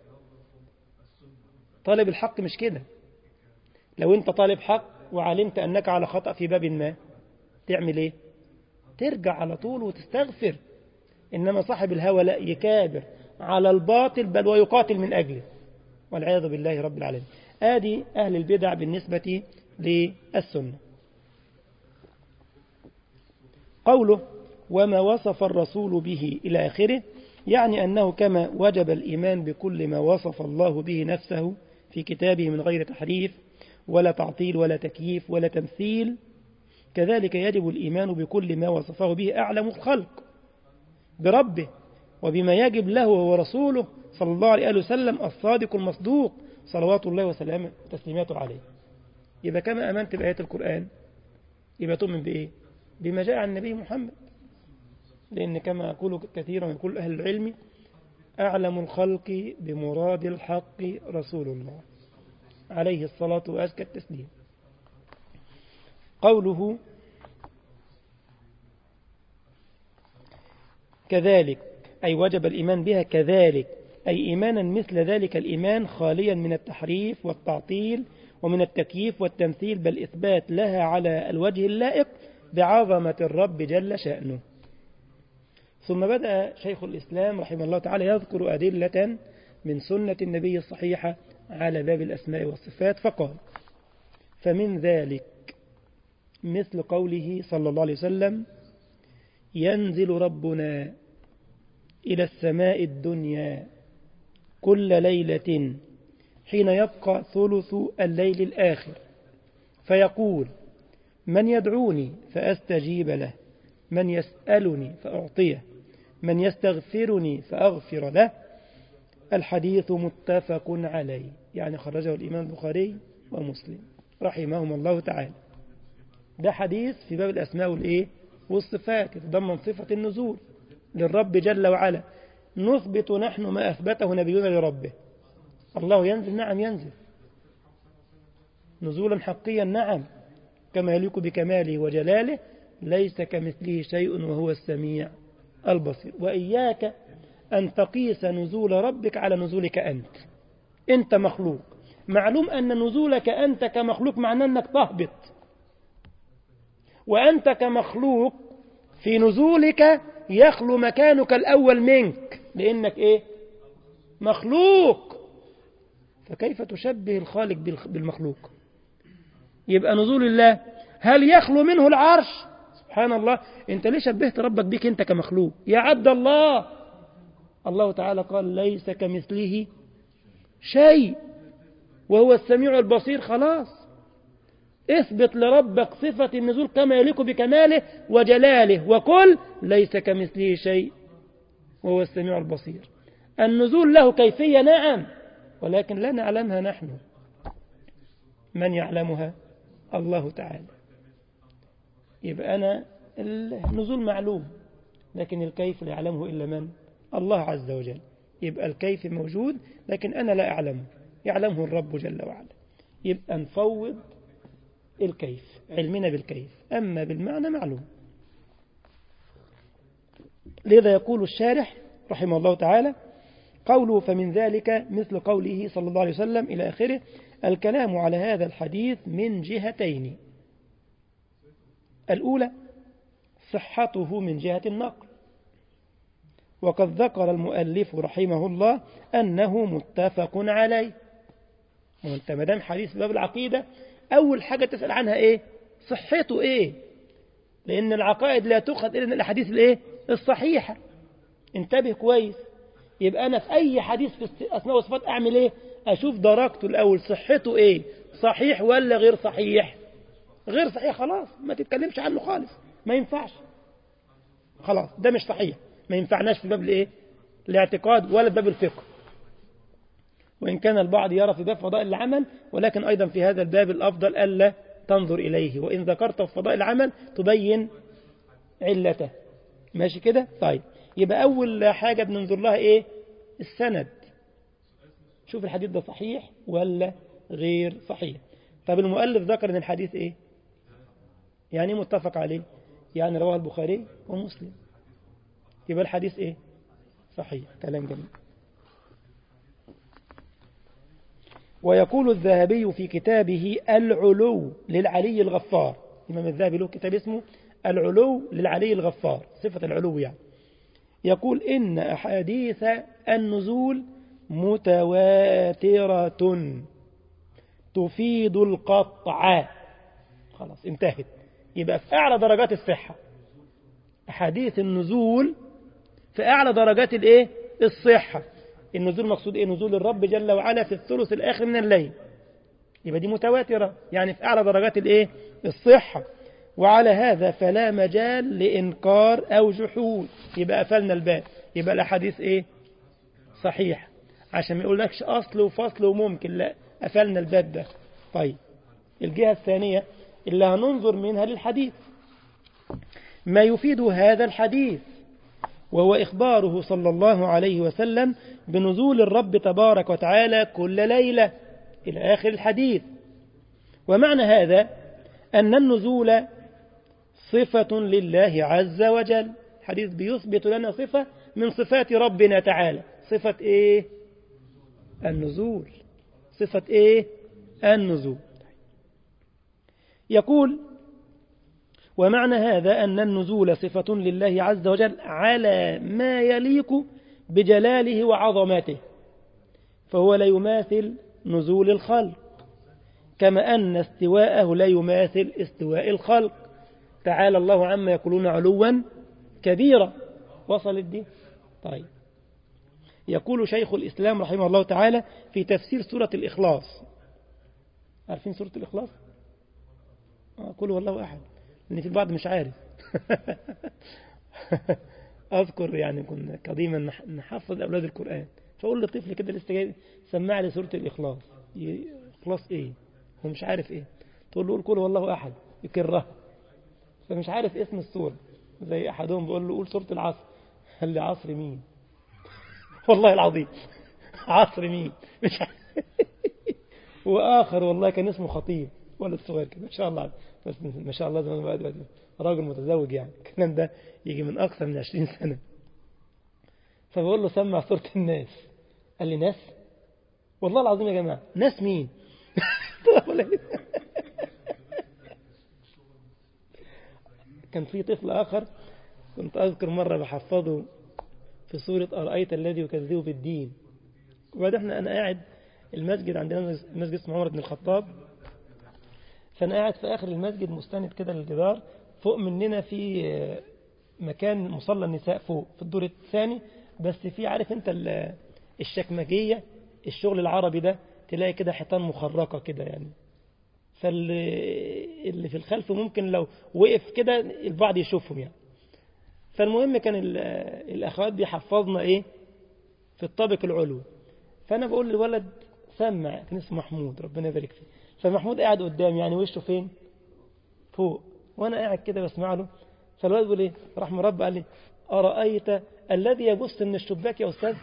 طالب الحق مش كده لو انت طالب حق وعلمت أنك على خطأ في باب ما تعمل ايه ترجع على طول وتستغفر إنما صاحب الهوى لا يكابر على الباطل بل ويقاتل من أجله والعياذ بالله رب العالمين آدي أهل البدع بالنسبة للسنة قوله وما وصف الرسول به إلى آخره يعني أنه كما وجب الإيمان بكل ما وصف الله به نفسه في كتابه من غير تحريف ولا تعطيل ولا تكييف ولا تمثيل كذلك يجب الإيمان بكل ما وصفه به أعلم الخلق بربه وبما يجب له وهو رسوله صلى الله عليه وسلم الصادق المصدوق صلوات الله وسلامه تسليماته عليه يبقى كما أمنت بآيات القرآن يبقى تؤمن بإيه بما جاء عن النبي محمد لأن كما أقول كثيرا يقول أهل العلم أعلم الخلق بمراد الحق رسول الله عليه الصلاة وأزكى التسليم قوله كذلك أي وجب الإيمان بها كذلك أي إيمانا مثل ذلك الإيمان خاليا من التحريف والتعطيل ومن التكييف والتمثيل بل إثبات لها على الوجه اللائق بعظمة الرب جل شأنه ثم بدأ شيخ الإسلام رحمه الله تعالى يذكر أدلة من سنة النبي الصحيحة على باب الأسماء والصفات فقال فمن ذلك مثل قوله صلى الله عليه وسلم ينزل ربنا إلى السماء الدنيا كل ليلة حين يبقى ثلث الليل الآخر فيقول من يدعوني فأستجيب له من يسألني فأعطيه من يستغفرني فأغفر له الحديث متفق عليه يعني خرجه الإمام البخاري ومسلم رحمهم الله تعالى ده حديث في باب الأسماء والإيه والصفات يتضمن صفة النزول للرب جل وعلا نثبت نحن ما أثبته نبينا لربه الله ينزل نعم ينزل نزولا حقيا نعم كما يليق بكماله وجلاله ليس كمثله شيء وهو السميع البصير وإياك أن تقيس نزول ربك على نزولك أنت أنت مخلوق معلوم أن نزولك أنت كمخلوق معناه أنك تهبط وأنت كمخلوق في نزولك يخلو مكانك الأول منك لأنك إيه مخلوق فكيف تشبه الخالق بالمخلوق يبقى نزول الله هل يخلو منه العرش سبحان الله انت ليه شبهت ربك بيك انت كمخلوق يا عبد الله الله تعالى قال ليس كمثله شيء وهو السميع البصير خلاص اثبت لربك صفة النزول كما يليق بكماله وجلاله وقل ليس كمثله شيء وهو السميع البصير النزول له كيفية نعم ولكن لا نعلمها نحن من يعلمها الله تعالى يبقى أنا النزول معلوم لكن الكيف لا يعلمه إلا من الله عز وجل يبقى الكيف موجود لكن أنا لا أعلمه يعلمه الرب جل وعلا يبقى نفوض الكيف علمنا بالكيف أما بالمعنى معلوم لذا يقول الشارح رحمه الله تعالى قوله فمن ذلك مثل قوله صلى الله عليه وسلم إلى آخره الكلام على هذا الحديث من جهتين الأولى صحته من جهة النقل وقد ذكر المؤلف رحمه الله أنه متفق عليه وانت مدام حديث باب العقيدة أول حاجة تسأل عنها إيه صحته إيه لأن العقائد لا تؤخذ إلا من الأحاديث الإيه الصحيحة انتبه كويس يبقى أنا في أي حديث في أسماء وصفات أعمل إيه أشوف درجته الأول صحته إيه صحيح ولا غير صحيح غير صحيح خلاص ما تتكلمش عنه خالص ما ينفعش خلاص ده مش صحيح ما ينفعناش في باب الايه الاعتقاد ولا باب الفقه وإن كان البعض يرى في باب فضائل العمل ولكن أيضا في هذا الباب الأفضل ألا تنظر إليه وإن ذكرت في فضائل العمل تبين علته ماشي كده طيب يبقى أول حاجة بننظر لها إيه السند شوف الحديث ده صحيح ولا غير صحيح طب المؤلف ذكر ان الحديث ايه يعني متفق عليه يعني رواه البخاري ومسلم يبقى الحديث ايه صحيح كلام جميل ويقول الذهبي في كتابه العلو للعلي الغفار الإمام الذهبي له كتاب اسمه العلو للعلي الغفار صفة العلو يعني يقول إن أحاديث النزول متواترة تفيد القطع خلاص انتهت يبقى في أعلى درجات الصحة أحاديث النزول في أعلى درجات الإيه الصحة النزول مقصود إيه نزول الرب جل وعلا في الثلث الآخر من الليل يبقى دي متواترة يعني في أعلى درجات الإيه الصحة وعلى هذا فلا مجال لإنكار أو جحود يبقى قفلنا الباب يبقى الأحاديث إيه صحيح عشان ما يقولكش أصل وفصل وممكن لا قفلنا الباب ده طيب الجهة الثانية اللي هننظر منها للحديث ما يفيد هذا الحديث وهو إخباره صلى الله عليه وسلم بنزول الرب تبارك وتعالى كل ليلة إلى آخر الحديث ومعنى هذا أن النزول صفة لله عز وجل حديث بيثبت لنا صفة من صفات ربنا تعالى صفة إيه النزول صفة إيه النزول يقول ومعنى هذا أن النزول صفة لله عز وجل على ما يليق بجلاله وعظمته فهو لا يماثل نزول الخلق كما أن استواءه لا يماثل استواء الخلق تعالى الله عما يقولون علوا كبيرا وصلت دي طيب يقول شيخ الإسلام رحمه الله تعالى في تفسير سورة الإخلاص عارفين سورة الإخلاص قولوا والله أحد لأن في البعض مش عارف أذكر يعني كنا قديما نحفظ أولاد القرآن فأقول لطفل كده لسه جاي سمع لي سورة الإخلاص إخلاص إيه هو مش عارف إيه تقول له قول قول والله أحد يكرها فمش عارف اسم السورة زي أحدهم بيقول له قول سورة العصر قال لي عصر مين والله العظيم عصر مين مش عارف وآخر والله كان اسمه خطيب ولد صغير كده ما شاء الله بس ما شاء الله زمان بقى راجل متزوج يعني الكلام ده يجي من أكثر من 20 سنة فبقول له سمع سورة الناس قال لي ناس والله العظيم يا جماعة ناس مين كان في طفل آخر كنت أذكر مرة بحفظه في سورة أرأيت الذي يكذب بالدين وبعد احنا أنا قاعد المسجد عندنا مسجد اسمه عمر بن الخطاب فأنا قاعد في آخر المسجد مستند كده للجدار فوق مننا في مكان مصلى النساء فوق في الدور الثاني بس في عارف انت الشكمجية الشغل العربي ده تلاقي كده حيطان مخرقة كده يعني فاللي في الخلف ممكن لو وقف كده البعض يشوفهم يعني فالمهم كان الأخوات بيحفظنا إيه في الطابق العلوي فأنا بقول للولد سمع كان اسمه محمود ربنا يبارك فيه فمحمود قاعد قدام يعني وشه فين فوق وأنا قاعد كده بسمع له فالولد بيقول إيه راح مربى قال لي أرأيت الذي يبص من الشباك يا أستاذ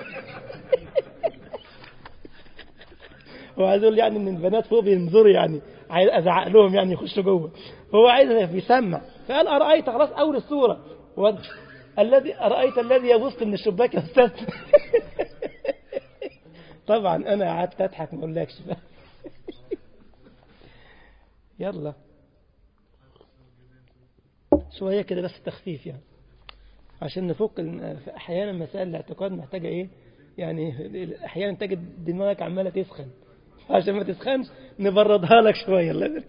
هو عايز يقول يعني ان البنات فوق بينظروا يعني عايز ازعق لهم يعني يخشوا جوه هو عايز بيسمع فقال ارايت خلاص اول السوره و... الذي ارايت الذي يبص من الشباك يا استاذ طبعا انا قعدت اضحك ما اقولكش يلا شويه كده بس تخفيف يعني عشان نفك احيانا مسائل الاعتقاد محتاجه ايه يعني احيانا تجد دماغك عماله تسخن عشان ما تسخنش نبردها لك شويه الله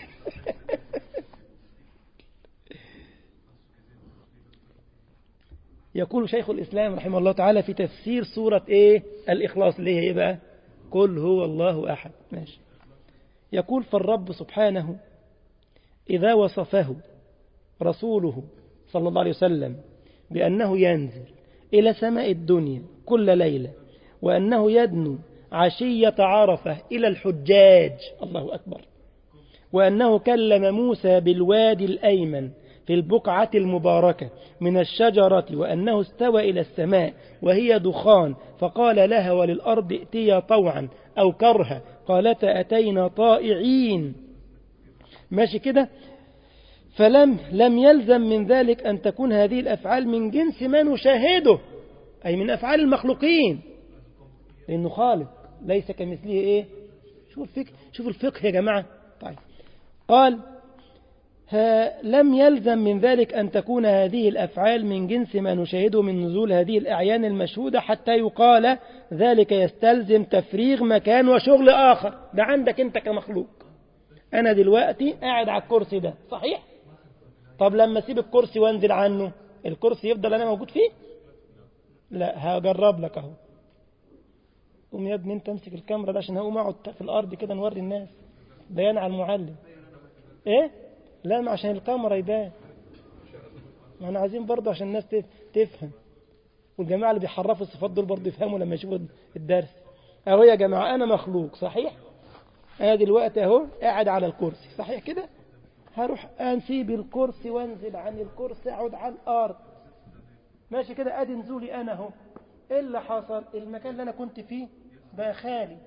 يقول شيخ الإسلام رحمه الله تعالى في تفسير سورة إيه الإخلاص اللي هي إيه بقى قل هو الله أحد ماشي يقول فالرب سبحانه إذا وصفه رسوله صلى الله عليه وسلم بأنه ينزل إلى سماء الدنيا كل ليلة وأنه يدنو عشية عرفة إلى الحجاج الله أكبر وأنه كلم موسى بالوادي الأيمن في البقعة المباركة من الشجرة وأنه استوى إلى السماء وهي دخان فقال لها وللأرض ائتيا طوعا أو كرها قالتا أتينا طائعين ماشي كده فلم لم يلزم من ذلك أن تكون هذه الأفعال من جنس ما نشاهده أي من أفعال المخلوقين لأنه خالق ليس كمثله إيه شوف الفقه شوف الفقه يا جماعة طيب قال لم يلزم من ذلك أن تكون هذه الأفعال من جنس ما نشاهده من نزول هذه الأعيان المشهودة حتى يقال ذلك يستلزم تفريغ مكان وشغل آخر ده عندك أنت كمخلوق أنا دلوقتي قاعد على الكرسي ده صحيح طب لما أسيب الكرسي وانزل عنه الكرسي يفضل أنا موجود فيه لا هجرب لك أهو قوم يا ابني انت امسك الكاميرا ده عشان هقوم اقعد في الارض كده نوري الناس بيان على المعلم ايه لا ما عشان الكاميرا يبان ما احنا عايزين برضه عشان الناس تفهم والجماعه اللي بيحرفوا الصفات دول برضه يفهموا لما يشوفوا الدرس اهو يا جماعه انا مخلوق صحيح انا دلوقتي اهو قاعد على الكرسي صحيح كده هروح انسيب الكرسي وانزل عن الكرسي اقعد على الارض ماشي كده ادي نزولي انا اهو ايه اللي حصل المكان اللي انا كنت فيه بقى خالي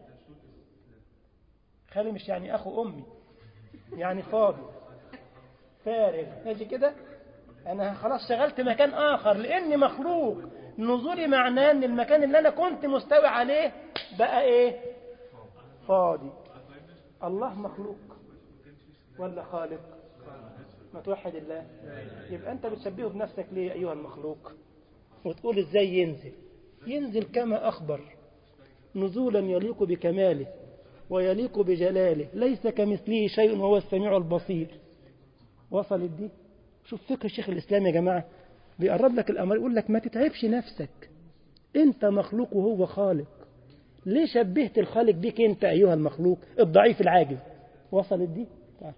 خالي مش يعني اخو امي يعني فاضي فارغ ماشي كده انا خلاص شغلت مكان اخر لاني مخلوق نزولي معناه ان المكان اللي انا كنت مستوي عليه بقى ايه فاضي الله مخلوق ولا خالق ما توحد الله يبقى أنت بتشبهه بنفسك ليه أيها المخلوق وتقول إزاي ينزل ينزل كما أخبر نزولا يليق بكماله ويليق بجلاله ليس كمثله شيء وهو السميع البصير وصلت دي شوف فقه شيخ الإسلام يا جماعة بيقرب لك الأمر يقول لك ما تتعبش نفسك أنت مخلوق وهو خالق ليه شبهت الخالق بيك أنت أيها المخلوق الضعيف العاجز وصلت دي تعال.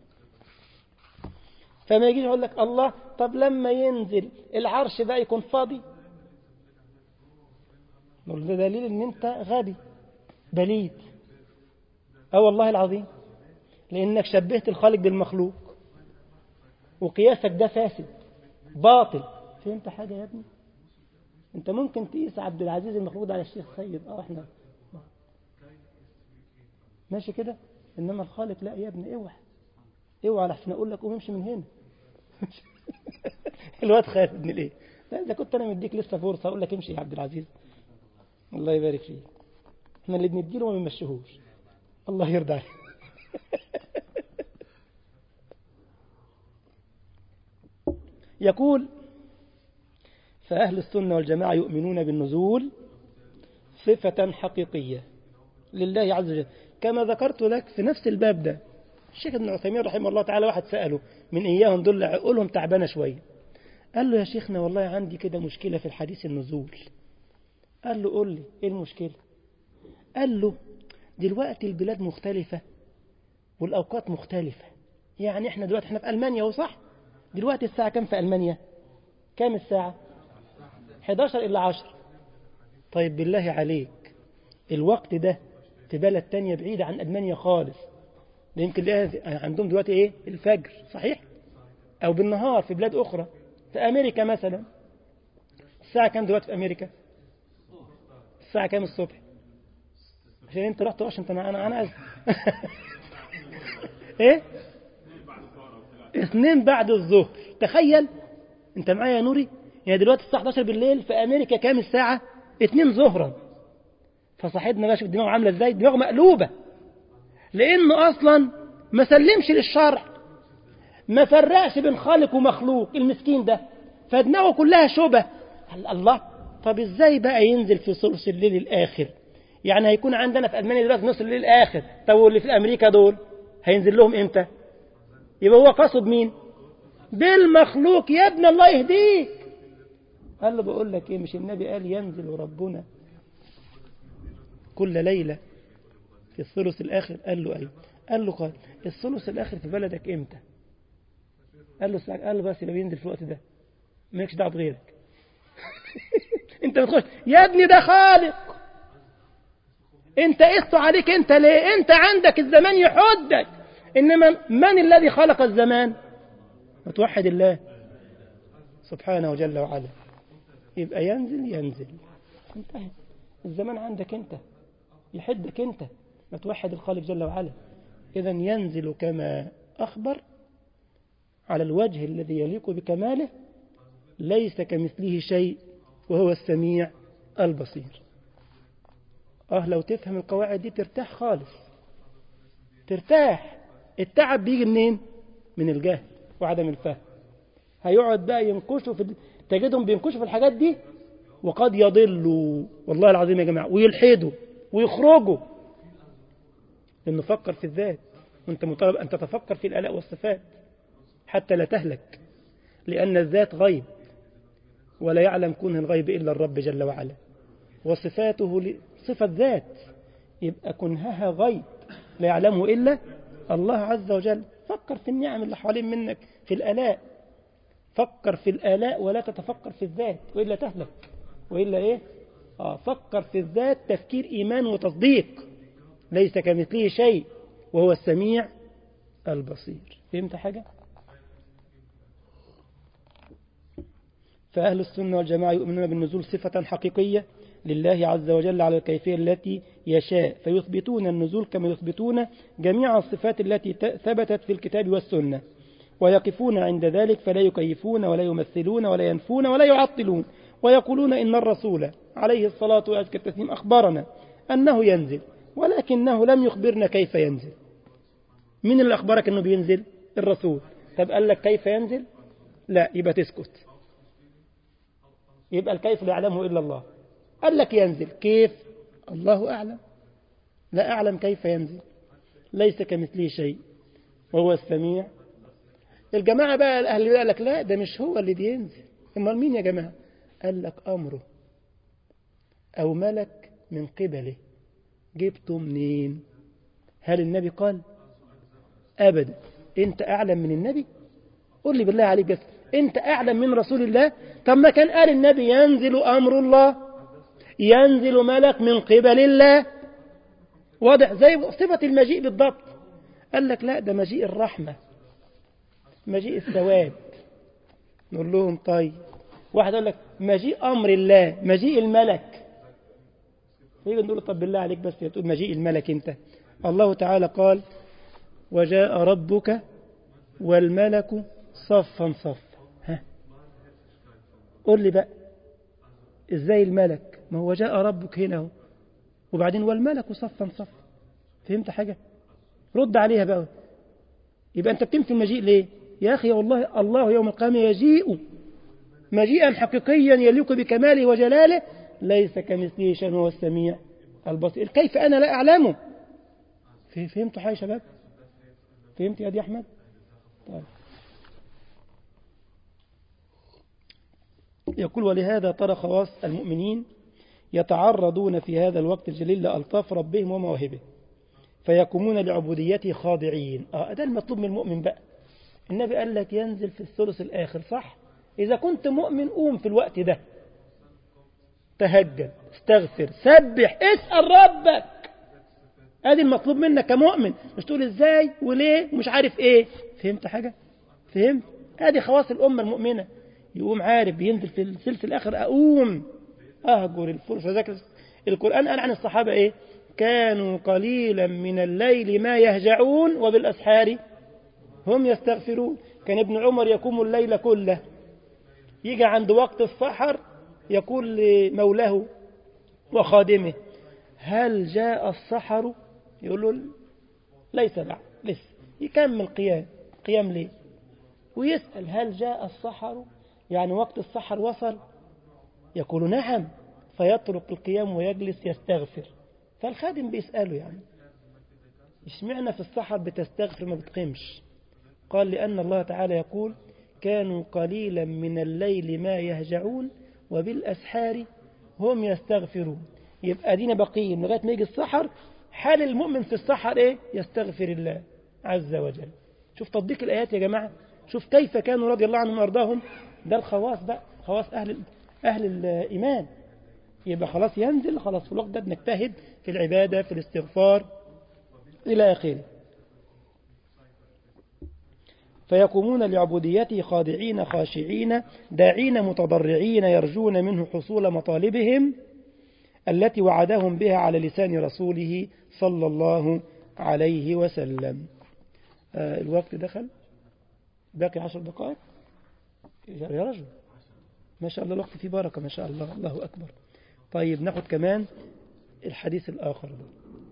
فما يجي يقول لك الله طب لما ينزل العرش بقى يكون فاضي نقول ده دليل ان انت غبي بليد اه والله العظيم لانك شبهت الخالق بالمخلوق وقياسك ده فاسد باطل فهمت حاجه يا ابني انت ممكن تقيس عبد العزيز المخلوق ده على الشيخ سيد اه احنا ماشي كده انما الخالق لا يا ابني اوعى اوعى لحسن اقول لك قوم امشي من هنا الواد خالد ابن الايه لا اذا كنت انا مديك لسه فرصه اقول لك امشي يا عبد العزيز الله يبارك فيك احنا اللي بنديله ما بنمشيهوش الله يرضى عليك يقول فأهل السنة والجماعة يؤمنون بالنزول صفة حقيقية لله عز وجل كما ذكرت لك في نفس الباب ده الشيخ ابن عثيمين رحمه الله تعالى واحد سأله من إياهم دول عقولهم تعبانة شوية قال له يا شيخنا والله عندي كده مشكلة في الحديث النزول قال له قول لي ايه المشكلة قال له دلوقتي البلاد مختلفة والأوقات مختلفة يعني احنا دلوقتي احنا في ألمانيا وصح دلوقتي الساعة كم في ألمانيا كام الساعة 11 إلا 10 طيب بالله عليك الوقت ده في بلد تانية بعيدة عن ألمانيا خالص ده يمكن عندهم دلوقتي ايه الفجر صحيح أو بالنهار في بلاد أخرى في أمريكا مثلا الساعة كام دلوقتي في أمريكا الساعة كام الصبح عشان انت رحت واشنطن انا انا عايز ايه اثنين بعد الظهر تخيل انت معايا يا نوري يعني دلوقتي الساعة 11 بالليل في امريكا كام الساعة اتنين ظهرا فصاحبنا بقى شوف دماغه عاملة ازاي دماغه مقلوبة لانه اصلا ما سلمش للشرع ما فرقش بين خالق ومخلوق المسكين ده فدماغه كلها شبه الله طب ازاي بقى ينزل في ثلث الليل الاخر يعني هيكون عندنا في المانيا دلوقتي نص الليل الاخر طب واللي في امريكا دول هينزل لهم امتى يبقى هو قصد مين بالمخلوق يا ابن الله يهديك قال له بقول لك ايه مش النبي قال ينزل ربنا كل ليله في الثلث الاخر قال له ايوه قال له قال الثلث الاخر في بلدك امتى قال له قال له بس يبقى بينزل في الوقت ده مالكش دعوه بغيرك انت بتخش يا ابني ده خالق انت قصت عليك انت ليه انت عندك الزمان يحدك انما من الذي خلق الزمان وتوحد الله سبحانه وجل وعلا يبقى ينزل ينزل انتهى الزمان عندك انت يحدك انت ما توحد الخالق جل وعلا اذا ينزل كما اخبر على الوجه الذي يليق بكماله ليس كمثله شيء وهو السميع البصير اه لو تفهم القواعد دي ترتاح خالص ترتاح التعب بيجي منين من الجهل وعدم الفهم هيقعد بقى ينكشوا في تجدهم بينكشوا في الحاجات دي وقد يضلوا والله العظيم يا جماعه ويلحدوا ويخرجوا لانه فكر في الذات وانت مطالب ان تتفكر في الالاء والصفات حتى لا تهلك لان الذات غيب ولا يعلم كنه الغيب إلا الرب جل وعلا وصفاته صفة ذات يبقى كنهها غيب لا يعلمه إلا الله عز وجل فكر في النعم اللي حوالين منك في الآلاء فكر في الآلاء ولا تتفكر في الذات وإلا تهلك وإلا إيه آه فكر في الذات تفكير إيمان وتصديق ليس كمثله شيء وهو السميع البصير فهمت حاجة؟ فأهل السنة والجماعة يؤمنون بالنزول صفة حقيقية لله عز وجل على الكيفية التي يشاء فيثبتون النزول كما يثبتون جميع الصفات التي ثبتت في الكتاب والسنة ويقفون عند ذلك فلا يكيفون ولا يمثلون ولا ينفون ولا يعطلون ويقولون إن الرسول عليه الصلاة وأزكى التسليم أخبرنا أنه ينزل ولكنه لم يخبرنا كيف ينزل من اللي أخبرك أنه بينزل الرسول طب قال لك كيف ينزل لا يبقى تسكت يبقى الكيف لا يعلمه إلا الله قال لك ينزل كيف الله أعلم لا أعلم كيف ينزل ليس كمثله شيء وهو السميع الجماعة بقى الأهل قال لك لا ده مش هو اللي بينزل امال مين يا جماعة قال لك أمره أو ملك من قبله جبته منين هل النبي قال أبدا أنت أعلم من النبي قل لي بالله عليك بس أنت أعلم من رسول الله طب ما كان قال النبي ينزل أمر الله ينزل ملك من قبل الله واضح زي صفة المجيء بالضبط قال لك لا ده مجيء الرحمة مجيء الثواب نقول لهم طيب واحد يقول لك مجيء أمر الله مجيء الملك يجي نقول له طب بالله عليك بس تقول مجيء الملك انت الله تعالى قال وجاء ربك والملك صفا صفا ها قول لي بقى ازاي الملك ما هو جاء ربك هنا هو وبعدين والملك صفا صفا فهمت حاجة رد عليها بقى يبقى انت بتنفي المجيء ليه يا أخي والله الله يوم القيامة يجيء مجيئا حقيقيا يليق بكماله وجلاله ليس كمثله شيء هو السميع البصير كيف أنا لا أعلمه فهمت حاجة يا شباب فهمت يا دي أحمد طيب يقول ولهذا ترى خواص المؤمنين يتعرضون في هذا الوقت الجليل لألطاف ربهم ومواهبه فيقومون لعبوديته خاضعين آه ده المطلوب من المؤمن بقى النبي قال لك ينزل في الثلث الآخر صح إذا كنت مؤمن قوم في الوقت ده تهجد استغفر سبح اسأل ربك ادي المطلوب منك كمؤمن مش تقول ازاي وليه ومش عارف ايه فهمت حاجة فهمت ادي خواص الأمة المؤمنة يقوم عارف بينزل في الثلث الآخر أقوم أهجر الفرش وذاكر القرآن قال عن الصحابة إيه كانوا قليلا من الليل ما يهجعون وبالأسحار هم يستغفرون كان ابن عمر يقوم الليل كله يجي عند وقت السحر يقول لمولاه وخادمه هل جاء السحر يقول له ليس بعد لسه يكمل قيام قيام ليه ويسأل هل جاء السحر يعني وقت السحر وصل يقول نعم فيترك القيام ويجلس يستغفر فالخادم بيسأله يعني اشمعنا في السحر بتستغفر ما بتقيمش قال لأن الله تعالى يقول كانوا قليلا من الليل ما يهجعون وبالأسحار هم يستغفرون يبقى دينا بقيين لغاية ما يجي السحر حال المؤمن في السحر ايه يستغفر الله عز وجل شوف تطبيق الآيات يا جماعة شوف كيف كانوا رضي الله عنهم وارضاهم ده الخواص بقى خواص أهل, أهل الإيمان يبقى خلاص ينزل خلاص في الوقت ده بنجتهد في العبادة في الاستغفار إلى آخره فيقومون لعبوديته خاضعين خاشعين داعين متضرعين يرجون منه حصول مطالبهم التي وعدهم بها على لسان رسوله صلى الله عليه وسلم آه الوقت دخل باقي عشر دقائق يا رجل ما شاء الله الوقت فيه بركة ما شاء الله الله أكبر طيب ناخد كمان الحديث الآخر ده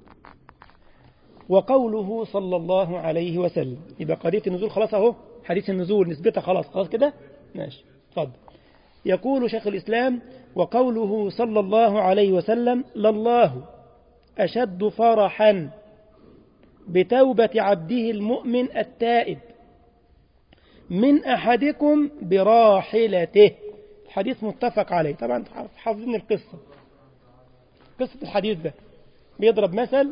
وقوله صلى الله عليه وسلم يبقى قضية النزول خلاص اهو حديث النزول نسبتها خلاص خلاص كده ماشي اتفضل يقول شيخ الإسلام وقوله صلى الله عليه وسلم لله أشد فرحا بتوبة عبده المؤمن التائب من أحدكم براحلته الحديث متفق عليه طبعا حافظين القصة قصة الحديث ده بيضرب مثل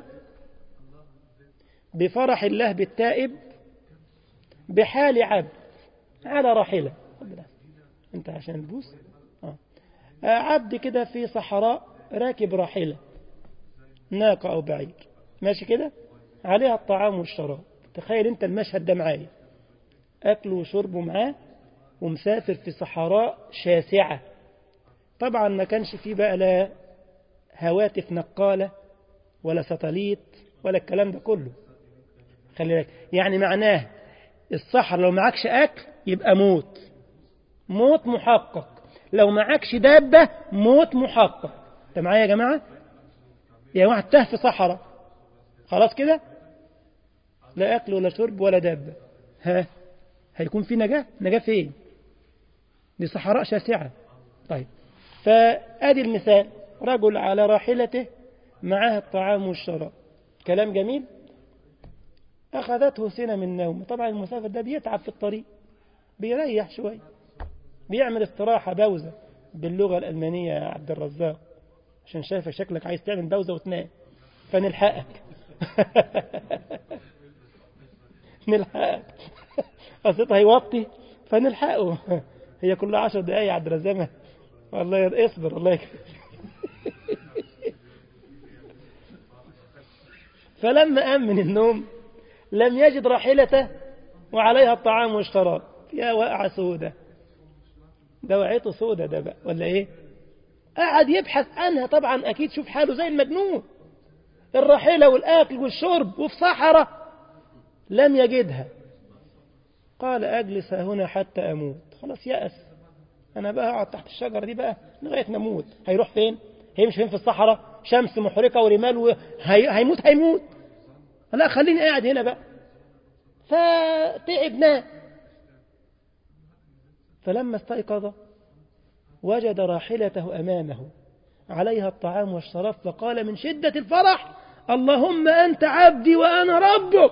بفرح الله بالتائب بحال عبد على راحلة انت عشان البوس آه. عبد كده في صحراء راكب راحلة ناقة أو بعير ماشي كده عليها الطعام والشراب تخيل انت المشهد ده معايا أكله وشربه معاه ومسافر في صحراء شاسعة طبعا ما كانش فيه بقى لا هواتف نقالة ولا ساتليت ولا الكلام ده كله خلي بالك يعني معناه الصحراء لو معكش أكل يبقى موت موت محقق لو معكش دابة موت محقق انت معايا يا جماعة يا واحد تاه في صحراء خلاص كده لا أكل ولا شرب ولا دابة ها هيكون في نجاة نجاة فين دي صحراء شاسعة طيب فادي المثال رجل على راحلته معاه الطعام والشراب كلام جميل أخذته سنة من نوم طبعا المسافر ده بيتعب في الطريق بيريح شوية بيعمل استراحة بوزة باللغة الألمانية يا عبد الرزاق عشان شايفك شكلك عايز تعمل بوزة وتنام فنلحقك نلحقك قصته هيوطي فنلحقه هي كلها عشر دقايق يا عبد الرزاق والله اصبر الله يكفيك فلما قام من النوم لم يجد راحلته وعليها الطعام والشراب يا واقعة سودة ده وعيته سودة ده بقى ولا ايه قعد يبحث عنها طبعا اكيد شوف حاله زي المجنون الراحلة والاكل والشرب وفي صحراء لم يجدها قال اجلس هنا حتى اموت خلاص يأس انا بقى اقعد تحت الشجرة دي بقى لغاية ما اموت هيروح فين هيمشي فين في الصحراء شمس محرقة ورمال وهي... هيموت هيموت لا خليني قاعد هنا بقى فتعبنا فلما استيقظ وجد راحلته أمامه عليها الطعام والشراب فقال من شدة الفرح اللهم أنت عبدي وأنا ربك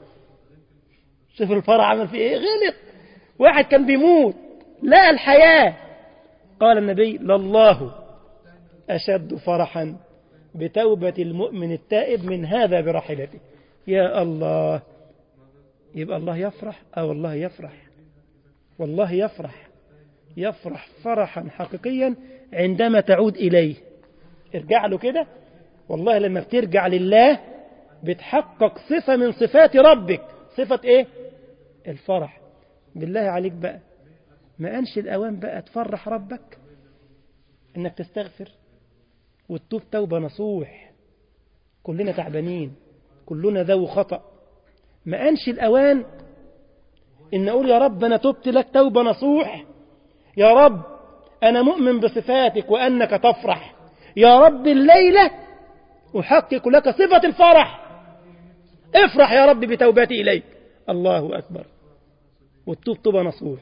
شوف الفرح عمل فيه إيه غلط واحد كان بيموت لقى الحياة قال النبي لله أشد فرحا بتوبة المؤمن التائب من هذا براحلته يا الله يبقى الله يفرح أو الله يفرح والله يفرح يفرح فرحا حقيقيا عندما تعود إليه ارجع له كده والله لما بترجع لله بتحقق صفة من صفات ربك صفة ايه الفرح بالله عليك بقى ما أنش الأوان بقى تفرح ربك انك تستغفر وتتوب توبة نصوح كلنا تعبانين كلنا ذو خطأ ما أنش الأوان إن أقول يا رب أنا تبت لك توبة نصوح يا رب أنا مؤمن بصفاتك وأنك تفرح يا رب الليلة أحقق لك صفة الفرح افرح يا رب بتوبتي إليك الله أكبر والتوب توبة نصوح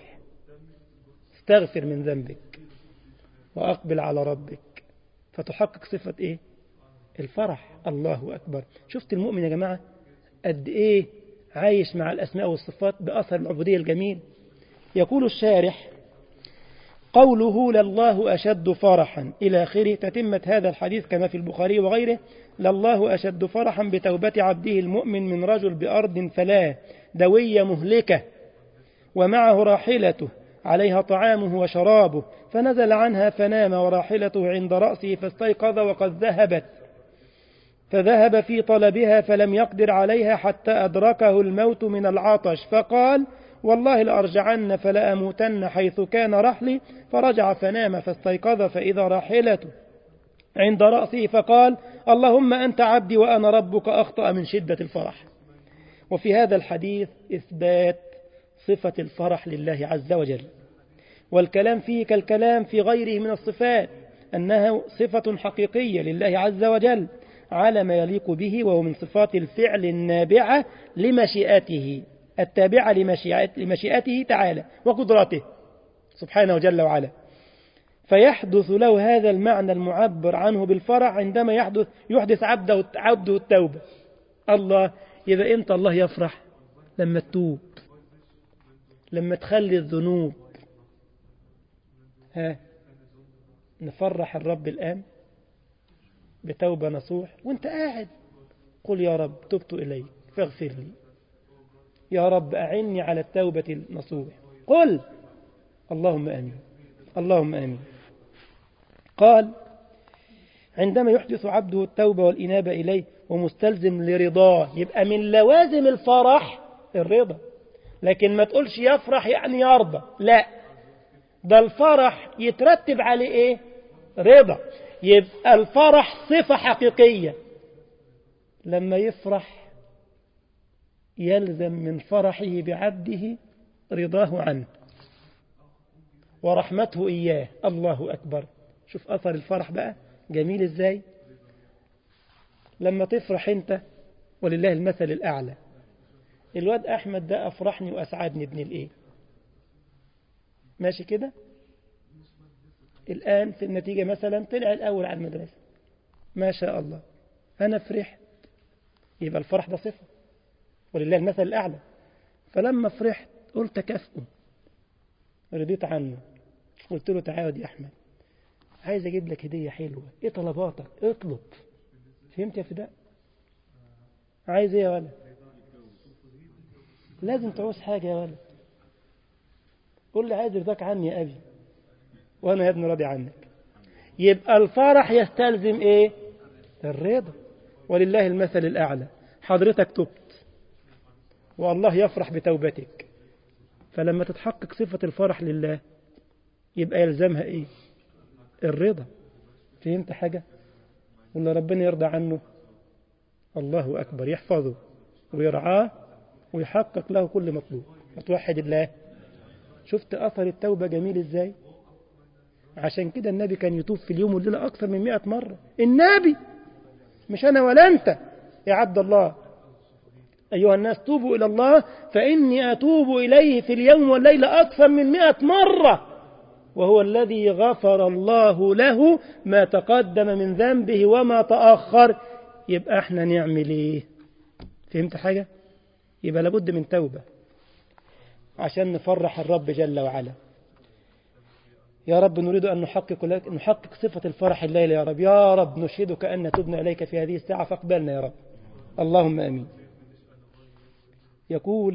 استغفر من ذنبك وأقبل على ربك فتحقق صفة إيه الفرح الله أكبر شفت المؤمن يا جماعة قد إيه عايش مع الأسماء والصفات بأثر العبودية الجميل يقول الشارح قوله لله أشد فرحا إلى آخره تتمة هذا الحديث كما في البخاري وغيره لله أشد فرحا بتوبة عبده المؤمن من رجل بأرض فلا دوية مهلكة ومعه راحلته عليها طعامه وشرابه فنزل عنها فنام وراحلته عند رأسه فاستيقظ وقد ذهبت فذهب في طلبها فلم يقدر عليها حتى أدركه الموت من العطش فقال والله لأرجعن فلا أموتن حيث كان رحلي فرجع فنام فاستيقظ فإذا راحلته عند رأسه فقال اللهم أنت عبدي وأنا ربك أخطأ من شدة الفرح وفي هذا الحديث إثبات صفة الفرح لله عز وجل والكلام فيه كالكلام في غيره من الصفات أنها صفة حقيقية لله عز وجل على ما يليق به وهو من صفات الفعل النابعة لمشيئته التابعة لمشيئته تعالى وقدرته سبحانه جل وعلا فيحدث له هذا المعنى المعبر عنه بالفرح عندما يحدث يحدث عبده عبده التوبة الله يبقى امتى الله يفرح لما تتوب لما تخلي الذنوب ها نفرح الرب الآن بتوبة نصوح وانت قاعد قل يا رب تبت إليك فاغفر لي يا رب أعني على التوبة النصوح قل اللهم أمين اللهم أمين قال عندما يحدث عبده التوبة والإنابة إليه ومستلزم لرضاه يبقى من لوازم الفرح الرضا لكن ما تقولش يفرح يعني يرضى لا ده الفرح يترتب عليه ايه رضا يبقى الفرح صفة حقيقية لما يفرح يلزم من فرحه بعبده رضاه عنه ورحمته إياه الله أكبر شوف أثر الفرح بقى جميل إزاي لما تفرح أنت ولله المثل الأعلى الواد أحمد ده أفرحني وأسعدني ابن الإيه ماشي كده الآن في النتيجة مثلا طلع الأول على المدرسة ما شاء الله أنا فرحت يبقى الفرح ده صفة ولله المثل الأعلى فلما فرحت قلت كافئه رضيت عنه قلت له تعالى يا أحمد عايز أجيب لك هدية حلوة إيه طلباتك اطلب فهمت يا فداء عايز إيه يا ولد لازم تعوز حاجة يا ولد قول لي عايز رضاك عني يا أبي وأنا يا ابني راضي عنك يبقى الفرح يستلزم إيه الرضا ولله المثل الأعلى حضرتك تبت والله يفرح بتوبتك فلما تتحقق صفة الفرح لله يبقى يلزمها إيه الرضا فهمت حاجة ولا ربنا يرضى عنه الله أكبر يحفظه ويرعاه ويحقق له كل مطلوب وتوحد الله شفت أثر التوبة جميل إزاي عشان كده النبي كان يتوب في اليوم والليلة أكثر من مئة مرة النبي مش أنا ولا أنت يا عبد الله أيها الناس توبوا إلى الله فإني أتوب إليه في اليوم والليلة أكثر من مئة مرة وهو الذي غفر الله له ما تقدم من ذنبه وما تأخر يبقى احنا نعمل ايه فهمت حاجة يبقى لابد من توبة عشان نفرح الرب جل وعلا يا رب نريد أن نحقق, لك نحقق صفة الفرح الليلة يا رب يا رب نشهدك أن تبنا إليك في هذه الساعة فاقبلنا يا رب اللهم أمين يقول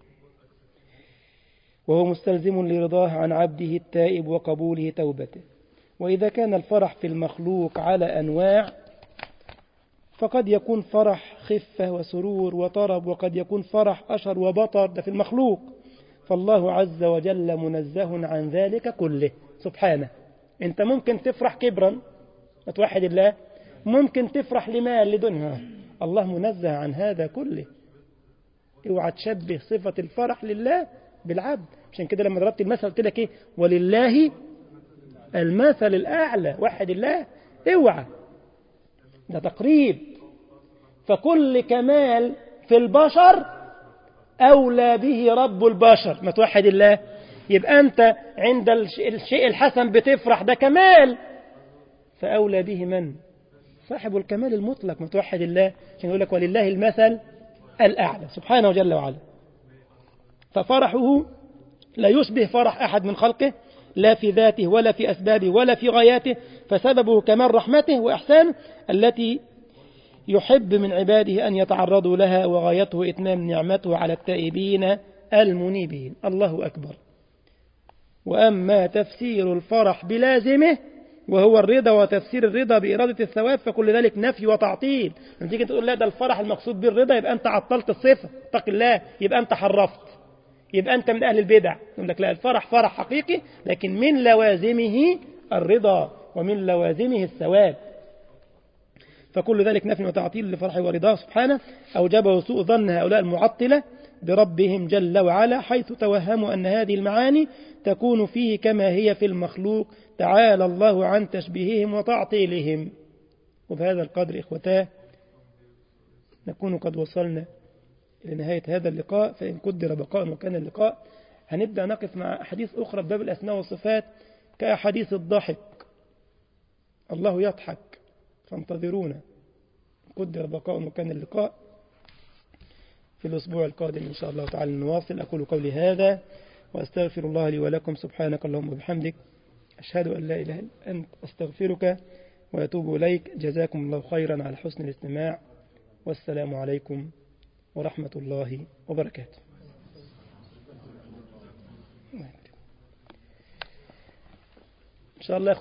وهو مستلزم لرضاه عن عبده التائب وقبوله توبته وإذا كان الفرح في المخلوق على أنواع فقد يكون فرح خفة وسرور وطرب وقد يكون فرح أشر وبطر ده في المخلوق فالله عز وجل منزه عن ذلك كله سبحانه انت ممكن تفرح كبرا وتوحد الله ممكن تفرح لمال لدنيا الله منزه عن هذا كله اوعى تشبه صفة الفرح لله بالعبد عشان كده لما ضربت المثل قلت لك ايه ولله المثل الأعلى وحد الله اوعى ده تقريب فكل كمال في البشر أولى به رب البشر ما توحد الله يبقى أنت عند الشيء الحسن بتفرح ده كمال فأولى به من صاحب الكمال المطلق ما توحد الله عشان يقول لك ولله المثل الأعلى سبحانه جل وعلا ففرحه لا يشبه فرح أحد من خلقه لا في ذاته ولا في أسبابه ولا في غاياته فسببه كمال رحمته وإحسانه التي يحب من عباده أن يتعرضوا لها وغايته إتمام نعمته على التائبين المنيبين الله أكبر وأما تفسير الفرح بلازمه وهو الرضا وتفسير الرضا بإرادة الثواب فكل ذلك نفي وتعطيل لما تيجي تقول لا ده الفرح المقصود بالرضا يبقى أنت عطلت الصفة اتق الله يبقى أنت حرفت يبقى أنت من أهل البدع يقول لك لا الفرح فرح حقيقي لكن من لوازمه الرضا ومن لوازمه الثواب فكل ذلك نفي وتعطيل لفرحه ورضاه سبحانه أوجبه سوء ظن هؤلاء المعطلة بربهم جل وعلا حيث توهموا أن هذه المعاني تكون فيه كما هي في المخلوق تعالى الله عن تشبيههم وتعطيلهم وبهذا القدر إخوتاه نكون قد وصلنا إلى نهاية هذا اللقاء فإن قدر بقاء مكان اللقاء هنبدأ نقف مع أحاديث أخرى في باب الأسماء والصفات كأحاديث الضحك الله يضحك فانتظرونا قدر بقاء مكان اللقاء في الأسبوع القادم إن شاء الله تعالى نواصل أقول قولي هذا وأستغفر الله لي ولكم سبحانك اللهم وبحمدك أشهد أن لا إله إلا أنت أستغفرك وأتوب إليك جزاكم الله خيرا على حسن الاستماع والسلام عليكم ورحمة الله وبركاته إن شاء الله